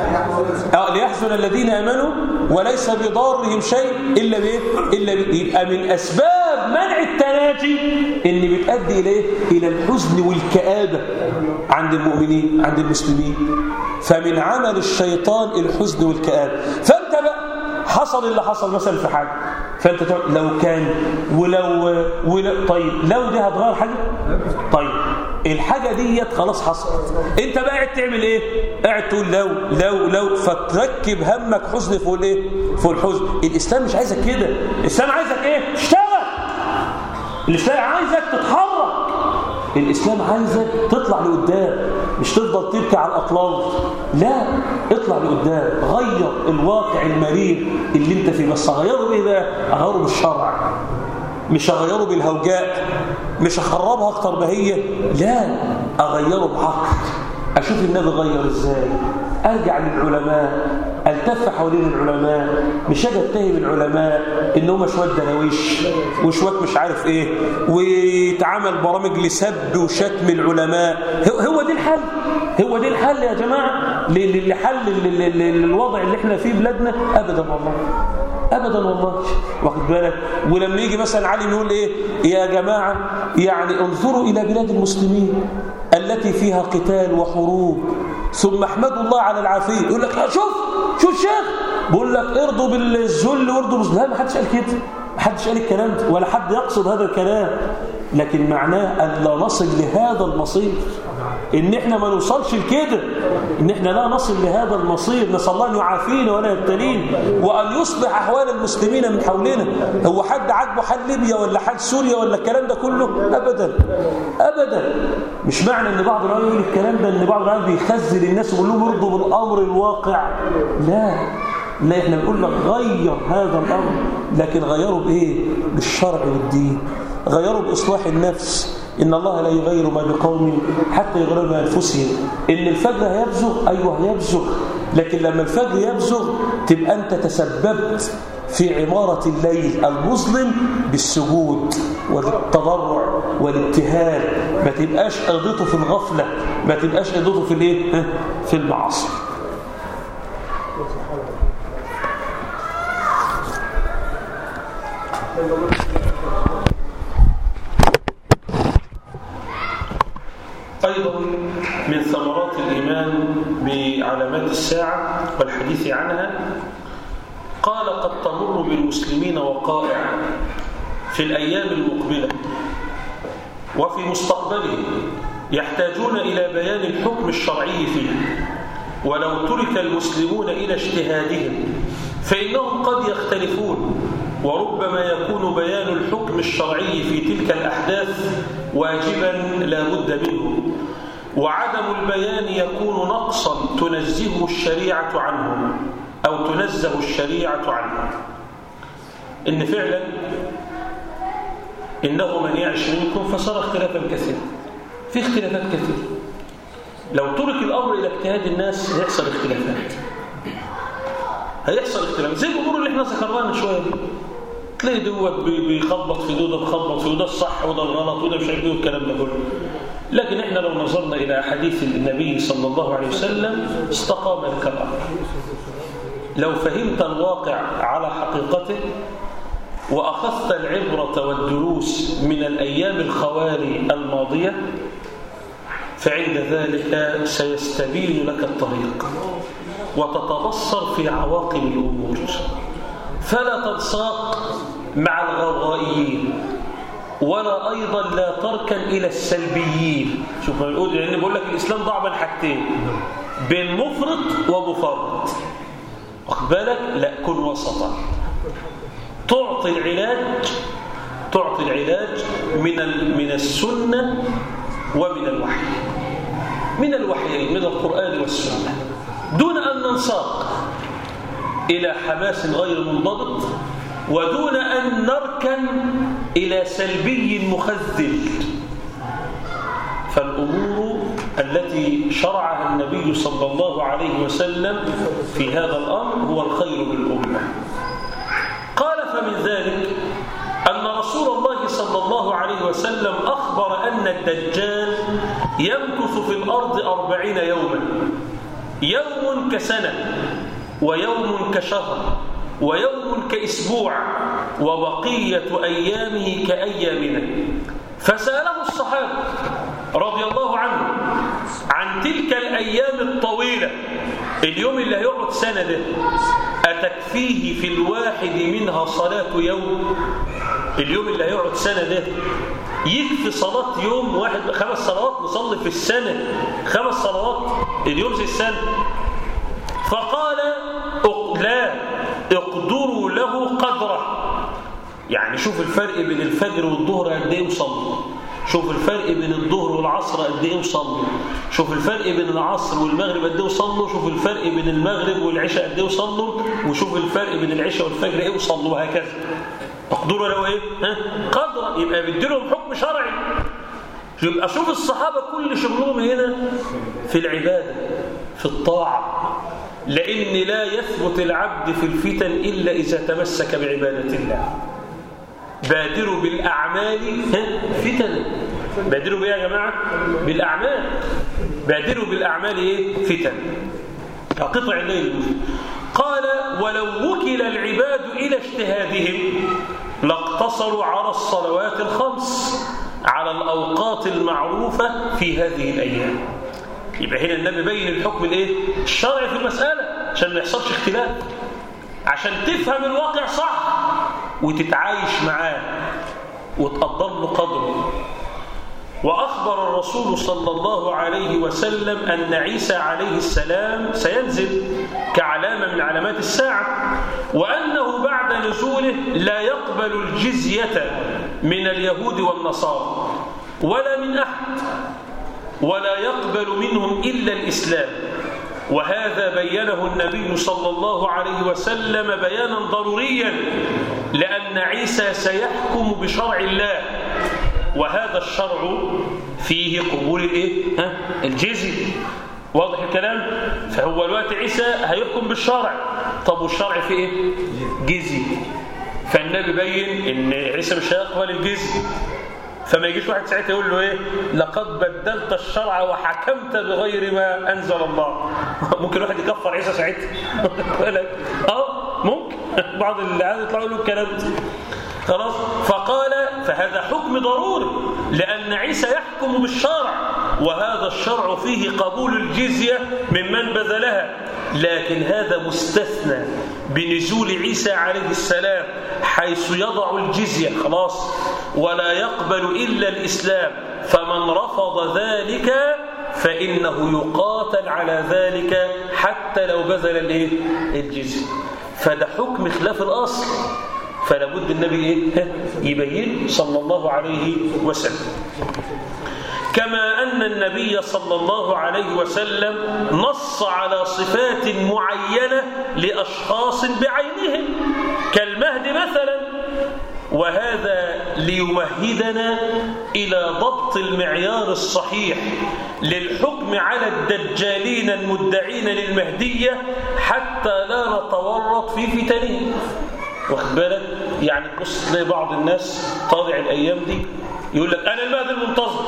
آه، ليحزن الذين امنوا وليس بضارهم شيء الا بايه الا ب... يبقى من اسباب منع التناجي ان بتؤدي الى ايه الى الحزن والكآبة عند المؤمنين عند المسلمين فمن عمل الشيطان الحزن والكآبة فانت بقى حصل اللي حصل مثلا في حاجه فانت تقول لو كان ولو ولو طيب لو دي هتغير حاجه طيب الحاجه ديت خلاص حصلت انت بقى قاعد تعمل ايه قاعد تقول لو لو لو فتركب همك حزن فوق الايه فوق الحزن الاسلام مش عايزك كده الاسلام عايزك ايه اشتغل الاسلام عايزك تتحرك الإسلام عايزك تطلع لقدام مش تفضل تبكي على الأطلال لا اطلع لقدام غير الواقع المرير اللي انت فيه بس أغيره بإيه بقى؟ أغيره بالشرع مش أغيره بالهوجاء مش أخربها أكتر ما هي لا أغيره بعقل أشوف النبي غير إزاي أرجع للعلماء التف حوالين العلماء مش اجي اتهم العلماء ان هم شويه درويش وشويه مش عارف ايه ويتعمل برامج لسب وشتم العلماء هو- هو دي الحل هو دي الحل يا جماعه ل- ل- لحل ال- ال- ال- الوضع اللي احنا فيه بلادنا ابدا والله ابدا والله واخد بالك ولما يجي مثلا علي يقول ايه يا جماعه يعني انظروا الى بلاد المسلمين التي فيها قتال وحروب ثم احمدوا الله على العافيه يقول لك لا شوف شوف الشيخ بيقول لك ارضوا بالذل وارضوا بالذل لا ما حدش قال كده ما حدش قال الكلام ده ولا حد يقصد هذا الكلام لكن معناه ان لا نصل لهذا المصير ان احنا ما نوصلش لكده ان احنا لا نصل لهذا المصير نسال الله ان يعافينا ولا يبتلينا وان يصلح احوال المسلمين من حولنا هو حد عاجبه حال ليبيا ولا حال سوريا ولا الكلام ده كله ابدا ابدا مش معنى ان بعض العلماء يقول الكلام ده ان بعض العلماء بيخزن الناس ويقول لهم ارضوا بالامر الواقع لا لا احنا بنقول لك غير هذا الامر لكن غيره بايه بالشرع والدين غيره باصلاح النفس ان الله لا يغير ما بقوم حتى يغيروا ما انفسهم ان الفجر هيبزغ ايوه هيبزغ لكن لما الفجر يبزغ تبقى انت تسببت في عمارة الليل المظلم بالسجود والتضرع والابتهال ما تبقاش قضيته في الغفلة ما تبقاش قضيته في الايه ها؟ في المعاصي أيضا من ثمرات الإيمان بعلامات الساعة والحديث عنها قال قد تمر بالمسلمين وقائع في الأيام المقبلة وفي مستقبله يحتاجون إلى بيان الحكم الشرعي فيه ولو ترك المسلمون إلى اجتهادهم فإنهم قد يختلفون وربما يكون بيان الحكم الشرعي في تلك الأحداث واجبا لا بد منه وعدم البيان يكون نقصا تنزهه الشريعة عنه أو تنزه الشريعة عنه إن فعلا إنه من يعش منكم فصار اختلافا كثيرا في اختلافات كثيرة لو ترك الأمر إلى اجتهاد الناس هيحصل اختلافات هيحصل اختلاف زي الأمور اللي احنا ذكرناها من شوية دي تلاقي دوت بي- بيخبط في دوده بخبط في وده الصح وده الغلط وده مش عارف ايه والكلام ده كله لكن احنا لو نظرنا إلى حديث النبي صلى الله عليه وسلم استقام لك الأمر لو فهمت الواقع على حقيقته وأخذت العبرة والدروس من الأيام الخوالي الماضية فعند ذلك سيستبين لك الطريق وتتبصر في عواقب الأمور فلا تنساق مع الغوغائيين ولا أيضا لا تركن إلى السلبيين شوف ما بنقول لأن بقول لك الإسلام ضاع بين حاجتين بين مفرط ومفرط واخد بالك لا كن وسطا تعطي العلاج تعطي العلاج من من السنة ومن الوحي من الوحيين من القرآن والسنة دون أن ننساق إلى حماس غير منضبط ودون أن نركن إلى سلبي مخذل فالأمور التي شرعها النبي صلى الله عليه وسلم في هذا الأمر هو الخير للأمة قال فمن ذلك أن رسول الله صلى الله عليه وسلم أخبر أن الدجال يمكث في الأرض أربعين يوما يوم كسنة ويوم كشهر ويوم كأسبوع وبقية أيامه كأيامنا فسأله الصحابة رضي الله عنه عن تلك الأيام الطويلة اليوم اللي هيقعد سنة ده أتكفيه في الواحد منها صلاة يوم اليوم اللي هيقعد سنة ده يكفي صلاة يوم واحد خمس صلوات نصلي في السنة خمس صلوات اليوم زي السنة فقال لا اقدروا له قدره يعني شوف الفرق بين الفجر والظهر قد ايه وصلوا شوف الفرق بين الظهر والعصر قد ايه وصلوا شوف الفرق بين العصر والمغرب قد ايه وصلوا شوف الفرق بين المغرب والعشاء قد ايه وصلوا وشوف الفرق بين العشاء والفجر ايه وصلوا وهكذا اقدروا له ايه ها قدره يبقى بيديلهم حكم شرعي يبقى شوف الصحابه كل شغلهم هنا في العباده في الطاعه لأن لا يثبت العبد في الفتن إلا إذا تمسك بعبادة الله بادروا بالأعمال فتن بادروا بإيه يا جماعة بالأعمال بادروا بالأعمال إيه فتن كقطع الليل قال ولو وكل العباد إلى اجتهادهم لاقتصروا على الصلوات الخمس على الأوقات المعروفة في هذه الأيام يبقى هنا النبي بين الحكم الايه الشرعي في المسألة عشان ما يحصلش اختلاف عشان تفهم الواقع صح وتتعايش معاه وتقدر له قدره وأخبر الرسول صلى الله عليه وسلم أن عيسى عليه السلام سينزل كعلامة من علامات الساعة وأنه بعد نزوله لا يقبل الجزية من اليهود والنصارى ولا من أحد ولا يقبل منهم إلا الإسلام وهذا بينه النبي صلى الله عليه وسلم بيانا ضروريا لأن عيسى سيحكم بشرع الله وهذا الشرع فيه قبول الايه ها الجزي واضح الكلام فهو الوقت عيسى هيحكم بالشرع طب والشرع فيه ايه جزي فالنبي بين ان عيسى مش هيقبل الجزي فما يجيش واحد ساعتها يقول له ايه لقد بدلت الشرع وحكمت بغير ما انزل الله ممكن واحد يكفر عيسى ساعتها اه ممكن بعض اللي عايز يطلعوا يقولوا الكلام ده خلاص فقال فهذا حكم ضروري لأن عيسى يحكم بالشرع وهذا الشرع فيه قبول الجزية ممن بذلها لكن هذا مستثنى بنزول عيسى عليه السلام حيث يضع الجزية خلاص ولا يقبل إلا الإسلام فمن رفض ذلك فإنه يقاتل على ذلك حتى لو بذل الايه الجزية فده حكم خلاف الأصل فلا بد النبي ايه يبين صلى الله عليه وسلم كما أن النبي صلى الله عليه وسلم نص على صفات معينة لأشخاص بعينهم كالمهد مثلا وهذا ليمهدنا إلى ضبط المعيار الصحيح للحكم على الدجالين المدعين للمهدية حتى لا نتورط في فتنهم واخد بالك يعني تبص تلاقي بعض الناس طالع الايام دي يقول لك انا المهدي المنتظر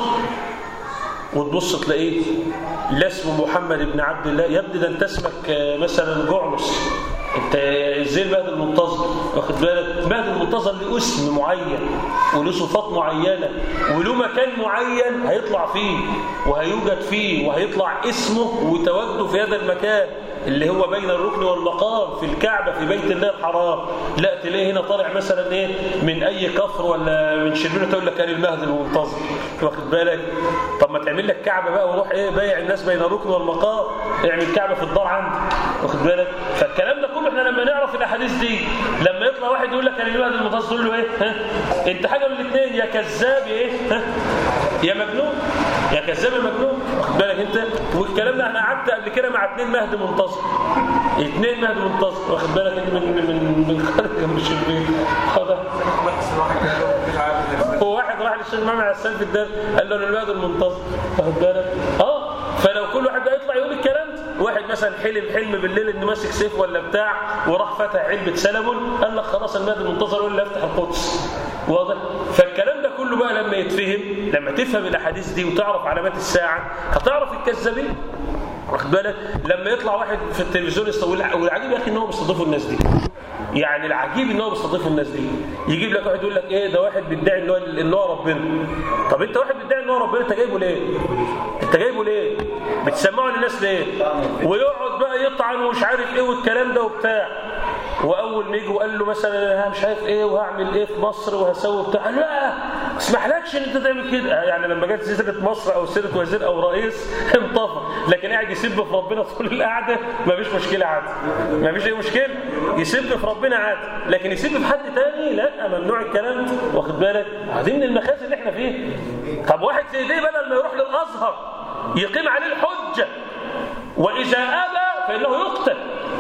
وتبص تلاقيه لا اسمه محمد بن عبد الله يا ابني ده انت اسمك مثلا جعلس انت ازاي المهدي المنتظر واخد بالك المهدي المنتظر له اسم معين وله صفات معينه وله مكان معين هيطلع فيه وهيوجد فيه وهيطلع اسمه وتواجده في هذا المكان اللي هو بين الركن والمقام في الكعبة في بيت الله الحرام لا تلاقيه هنا طالع مثلا ايه من اي كفر ولا من شربينه تقول لك انا المهدي المنتظر واخد بالك طب ما تعمل لك كعبة بقى وروح ايه بايع الناس بين الركن والمقام اعمل كعبة في الدار عندك واخد بالك فالكلام ده كله احنا لما نعرف الاحاديث دي لما يطلع واحد يقول لك انا المهد المنتظر تقول له ايه ها انت حاجه من الاثنين يا كذاب يا ايه ها يا مجنون يا كذاب يا مجنون واخد بالك انت والكلام ده انا قعدت قبل كده مع اثنين مهد منتظر اثنين مهد منتظر واخد بالك انت من من من خارج من الشباك هذا هو واحد راح للشيخ محمد عسان في الدار قال له انا المهد المنتظر واخد بالك اه فلو كل واحد بقى يطلع يقول الكلام ده واحد مثلا حلم حلم بالليل انه ماسك سيف ولا بتاع وراح فتح علبه سلمون قال لك خلاص المهد المنتظر يقول لي افتح القدس واضح فالكلام ده كله بقى لما يتفهم لما تفهم الاحاديث دي وتعرف علامات الساعه هتعرف الكذابين واخد بالك لما يطلع واحد في التلفزيون يستوي والعجيب يا اخي ان هو بيستضيفوا الناس دي يعني العجيب ان هو بيستضيفوا الناس دي يجيب لك واحد يقول لك ايه ده واحد بيدعي ان هو ان هو ربنا طب انت واحد بيدعي ان هو ربنا انت جايبه ليه انت جايبه ليه بتسمعه للناس ليه ويقعد بقى يطعن ومش عارف ايه والكلام ده وبتاع واول ما يجي وقال له مثلا انا مش عارف ايه وهعمل ايه في مصر وهسوي بتاع لا ما اسمحلكش ان انت تعمل كده يعني لما جت سيره مصر او سيره وزير او رئيس انطفى لكن قاعد يسب في ربنا طول القعده ما فيش مشكله عادي ما فيش اي مشكله يسب في ربنا عادي لكن يسب في حد تاني لا ممنوع الكلام ده واخد بالك دي من المخازن اللي احنا فيها طب واحد زي ده بدل ما يروح للازهر يقيم عليه الحجه واذا ابى فانه يقتل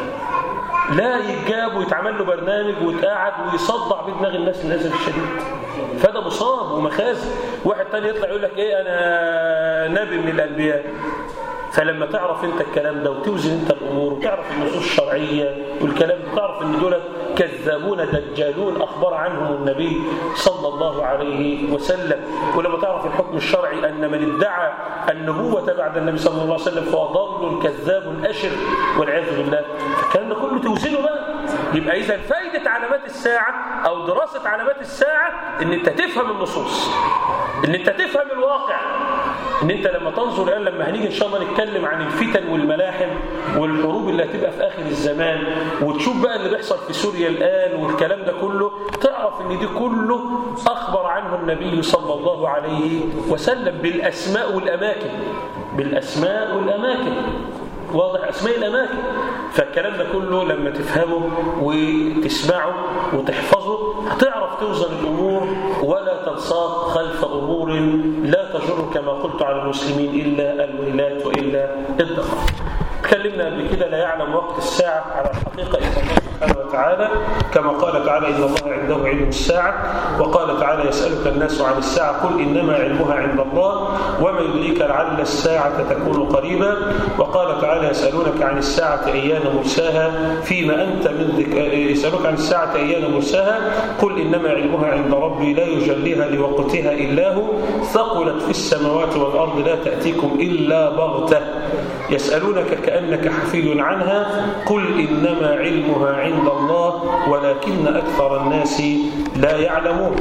لا يتجاب ويتعمل له برنامج ويتقعد ويصدع بدماغ الناس للاسف الشديد فده مصاب ومخازن واحد تاني يطلع يقول لك ايه انا نبي من الانبياء فلما تعرف انت الكلام ده وتوزن انت الامور وتعرف النصوص الشرعيه والكلام ده تعرف ان دول كذابون دجالون اخبر عنهم النبي صلى الله عليه وسلم ولما تعرف الحكم الشرعي ان من ادعى النبوه بعد النبي صلى الله عليه وسلم فهو ضل كذاب اشر والعياذ بالله الكلام ده كله توزنه بقى يبقى اذا فائده علامات الساعه او دراسه علامات الساعه ان انت تفهم النصوص ان انت تفهم الواقع ان انت لما تنظر الان لما هنيجي ان شاء الله نتكلم عن الفتن والملاحم والحروب اللي هتبقى في اخر الزمان وتشوف بقى اللي بيحصل في سوريا الان والكلام ده كله تعرف ان دي كله اخبر عنه النبي صلى الله عليه وسلم بالاسماء والاماكن بالاسماء والاماكن واضح أسماء الأماكن فالكلام ده كله لما تفهمه وتسمعه وتحفظه هتعرف توزن الأمور ولا تنساق خلف أمور لا تجر كما قلت على المسلمين إلا الويلات وإلا الدخل تكلمنا قبل كده لا يعلم وقت الساعة على الحقيقة إلا الله سبحانه وتعالى كما قال تعالى إن الله عنده علم الساعة وقال تعالى يسألك الناس عن الساعة قل إنما علمها عند الله وما يدريك لعل الساعة تكون قريبا وقال تعالى يسألونك عن الساعة أيان مرساها فيما أنت من ذك... يسألونك عن الساعة أيان مرساها قل إنما علمها عند ربي لا يجليها لوقتها إلا هو ثقلت في السماوات والأرض لا تأتيكم إلا بغتة يسألونك كأنك حفي عنها قل إنما علمها عند الله ولكن أكثر الناس لا يعلمون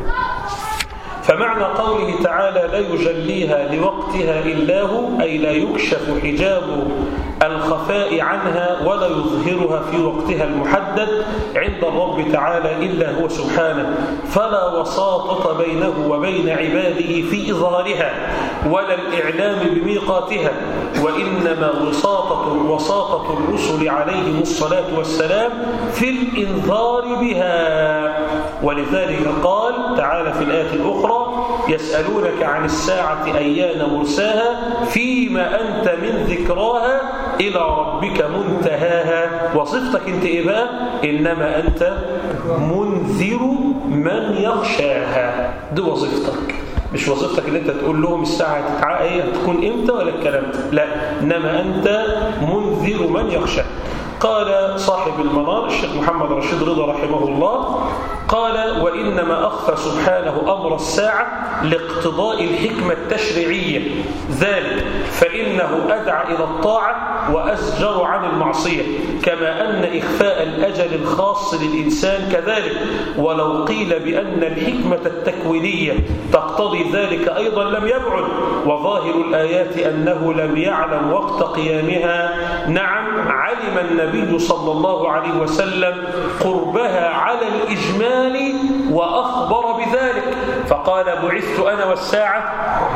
فمعنى قوله تعالى لا يجليها لوقتها إلا هو أي لا يكشف حجاب الخفاء عنها ولا يظهرها في وقتها المحدد عند الرب تعالى إلا هو سبحانه فلا وساطة بينه وبين عباده في إظهارها ولا الإعلام بميقاتها وإنما وساطة وساطة الرسل عليهم الصلاة والسلام في الإنذار بها ولذلك قال تعالى في الآية الأخرى يسألونك عن الساعة أيان مرساها فيما أنت من ذكراها إلى ربك منتهاها وصفتك انت إيه بقى إنما أنت منذر من يخشاها دي وظيفتك مش وظيفتك اللي انت تقول لهم الساعة هتتعقى ايه هتكون امتى ولا الكلام ده لا انما انت منذر من يخشى قال صاحب المنار الشيخ محمد رشيد رضا رحمه الله قال وإنما أخفى سبحانه أمر الساعة لاقتضاء الحكمة التشريعية ذلك فإنه أدعى إلى الطاعة وأزجر عن المعصية كما أن إخفاء الأجل الخاص للإنسان كذلك ولو قيل بأن الحكمة التكوينية تقتضي ذلك أيضا لم يبعد وظاهر الآيات أنه لم يعلم وقت قيامها نعم علم النبي صلى الله عليه وسلم قربها على الإجمال وأخبر بذلك فقال وقال بعثت أنا والساعة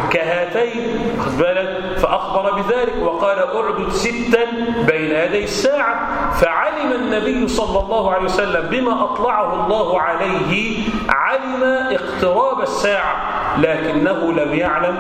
كهاتين خد بالك فأخبر بذلك وقال أعدد ستا بين يدي الساعة فعلم النبي صلى الله عليه وسلم بما أطلعه الله عليه علم اقتراب الساعة لكنه لم يعلم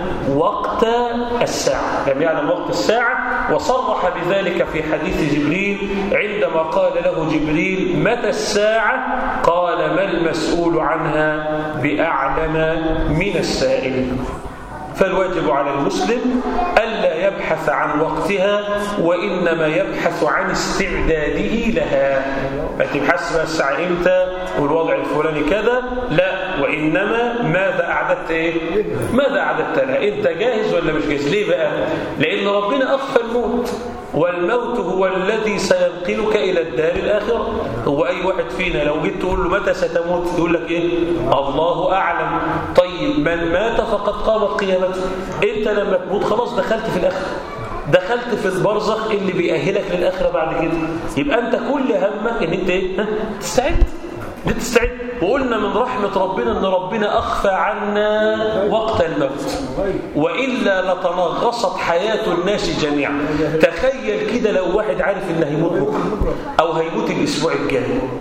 وقت الساعة لم يعلم وقت الساعة وصرح بذلك في حديث جبريل عندما قال له جبريل متى الساعة قال ما المسؤول عنها بأعلم من السائل فالواجب على المسلم ألا يبحث عن وقتها وإنما يبحث عن استعداده لها ما تبحث بقى الساعة إمتى والوضع الفلاني كذا لا وإنما ماذا أعددت إيه؟ ماذا أعددت لها أنت جاهز ولا مش جاهز ليه بقى لأن ربنا أخفى الموت والموت هو الذي سينقلك إلى الدار الآخرة هو أي واحد فينا لو جيت تقول له متى ستموت يقول لك إيه الله أعلم طيب من مات فقد قامت قيامته أنت لما تموت خلاص دخلت في الآخرة دخلت في البرزخ اللي بيأهلك للآخرة بعد كده يبقى أنت كل همك إن أنت إيه؟ تستعد تستعد وقلنا من رحمة ربنا أن ربنا أخفى عنا وقت الموت وإلا لتنغصت حياة الناس جميعا تخيل كده لو واحد عارف أنه هيموت بكرة أو هيموت الأسبوع الجاي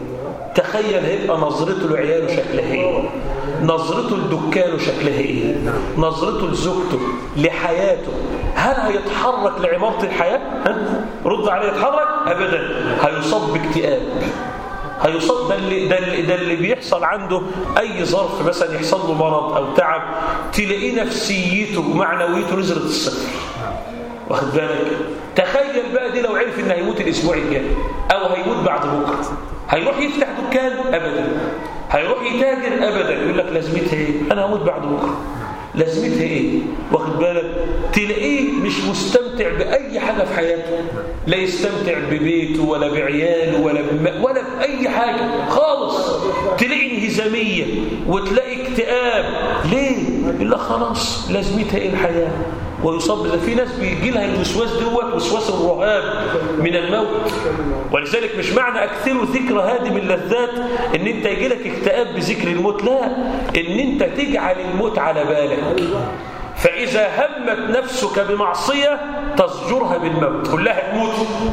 تخيل هيبقى نظرته لعياله شكلها ايه نظرته لدكانه شكلها ايه نظرته لزوجته لحياته هل هيتحرك لعمارة الحياة ها؟ رد عليه يتحرك ابدا هيصاب باكتئاب هيصاب ده اللي, ده, اللي, ده اللي بيحصل عنده اي ظرف مثلا يحصل له مرض او تعب تلاقيه نفسيته ومعنويته نزلت الصفر واخد بالك تخيل بقى دي لو عرف انه هيموت الاسبوع الجاي او هيموت بعد بكره هيروح يفتح دكان ابدا هيروح يتاجر ابدا يقول لك لازمتها ايه انا هموت بعد بكره لازمتها ايه واخد بالك تلاقيه مش مستمتع باي حاجه في حياته لا يستمتع ببيته ولا بعياله ولا بم... ولا باي حاجه خالص تلاقي انهزاميه وتلاقي اكتئاب ليه يقول لك خلاص لازمتها ايه الحياه ويصاب ده في ناس بيجي لها الوسواس دوت وسواس الرهاب من الموت ولذلك مش معنى اكثروا ذكر هادم اللذات ان انت يجي لك اكتئاب بذكر الموت لا ان انت تجعل الموت على بالك فإذا همت نفسك بمعصية تزجرها بالموت قل لها تموت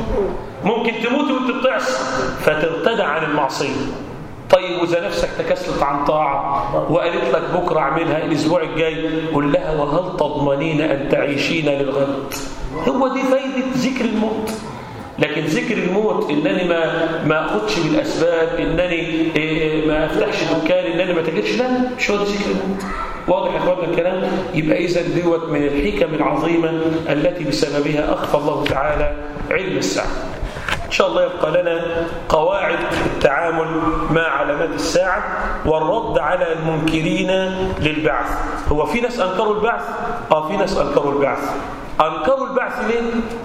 ممكن تموت وانت بتعصي فترتدع عن المعصية طيب وإذا نفسك تكسلت عن طاعة وقالت لك بكرة اعملها الأسبوع الجاي قل لها وهل تضمنين أن تعيشين للغد هو دي فايدة ذكر الموت لكن ذكر الموت انني ما ما اخدش بالاسباب انني إيه ما افتحش دكان انني ما تاجرش لا مش هو ده ذكر الموت واضح يا اخوانا الكلام يبقى اذا دوت من الحكم العظيمه التي بسببها اخفى الله تعالى علم الساعه إن شاء الله يبقى لنا قواعد التعامل مع علامات الساعة والرد على المنكرين للبعث هو في ناس أنكروا البعث؟ آه في ناس أنكروا البعث أنكروا البعث ليه؟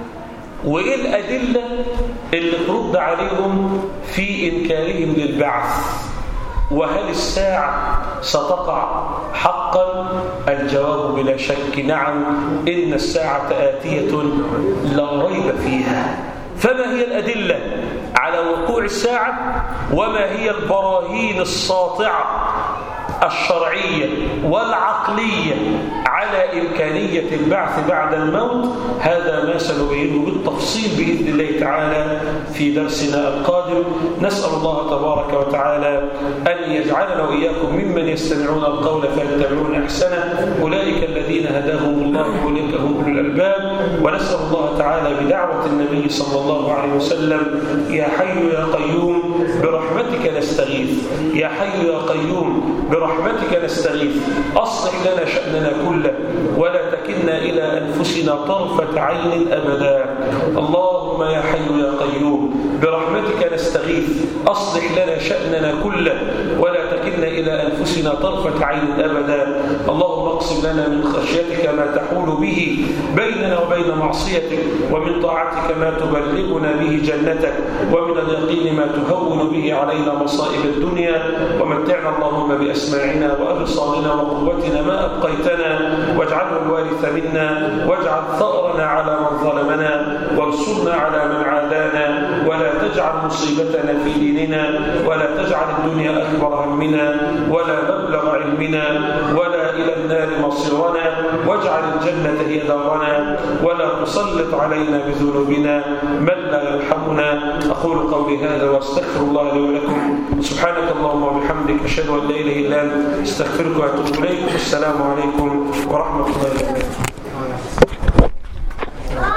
وإيه الأدلة اللي ترد عليهم في إنكارهم للبعث وهل الساعة ستقع حقا الجواب بلا شك نعم إن الساعة آتية لا ريب فيها فما هي الأدلة على وقوع الساعة وما هي البراهين الساطعة الشرعية والعقلية على إمكانية البعث بعد الموت هذا ما سنبينه بالتفصيل بإذن الله تعالى في درسنا القادم نسأل الله تبارك وتعالى أن يجعلنا وإياكم ممن يستمعون القول فيتبعون أحسنه أولئك الذين هداهم الله أولئك هم أولو الألباب ونسأل الله تعالى بدعوة النبي صلى الله عليه وسلم يا حي يا قيوم برحمتك نستغيث يا حي يا قيوم برحمتك نستغيث أصلح لنا شأننا كله ولا تكلنا إلى أنفسنا طرفة عين أبدا اللهم يا حي يا قيوم برحمتك نستغيث أصلح لنا شأننا كله ولا تكلنا إلى أنفسنا طرفة عين أبدا اللهم اقسم لنا من خشيتك ما تحول به بيننا وبين معصيتك ومن طاعتك ما تبلغنا به جنتك ومن اليقين ما تهون به علينا مصائب الدنيا ومتعنا اللهم بأسماعنا وأبصارنا وقوتنا ما أبقيتنا واجعله الوارث منا واجعل ثأرنا على من ظلمنا وانصرنا على من عادانا ولا تجعل مصيبتنا في ديننا ولا تجعل الدنيا أكبر همنا ولا مبلغ علمنا همنا ولا إلى النار مصيرنا واجعل الجنة هي دارنا ولا تسلط علينا بذنوبنا من لا يرحمنا أقول قولي هذا واستغفر الله لي ولكم سبحانك اللهم وبحمدك أشهد أن لا إله إلا أنت استغفرك وأتوب إليك السلام عليكم ورحمة الله وبركاته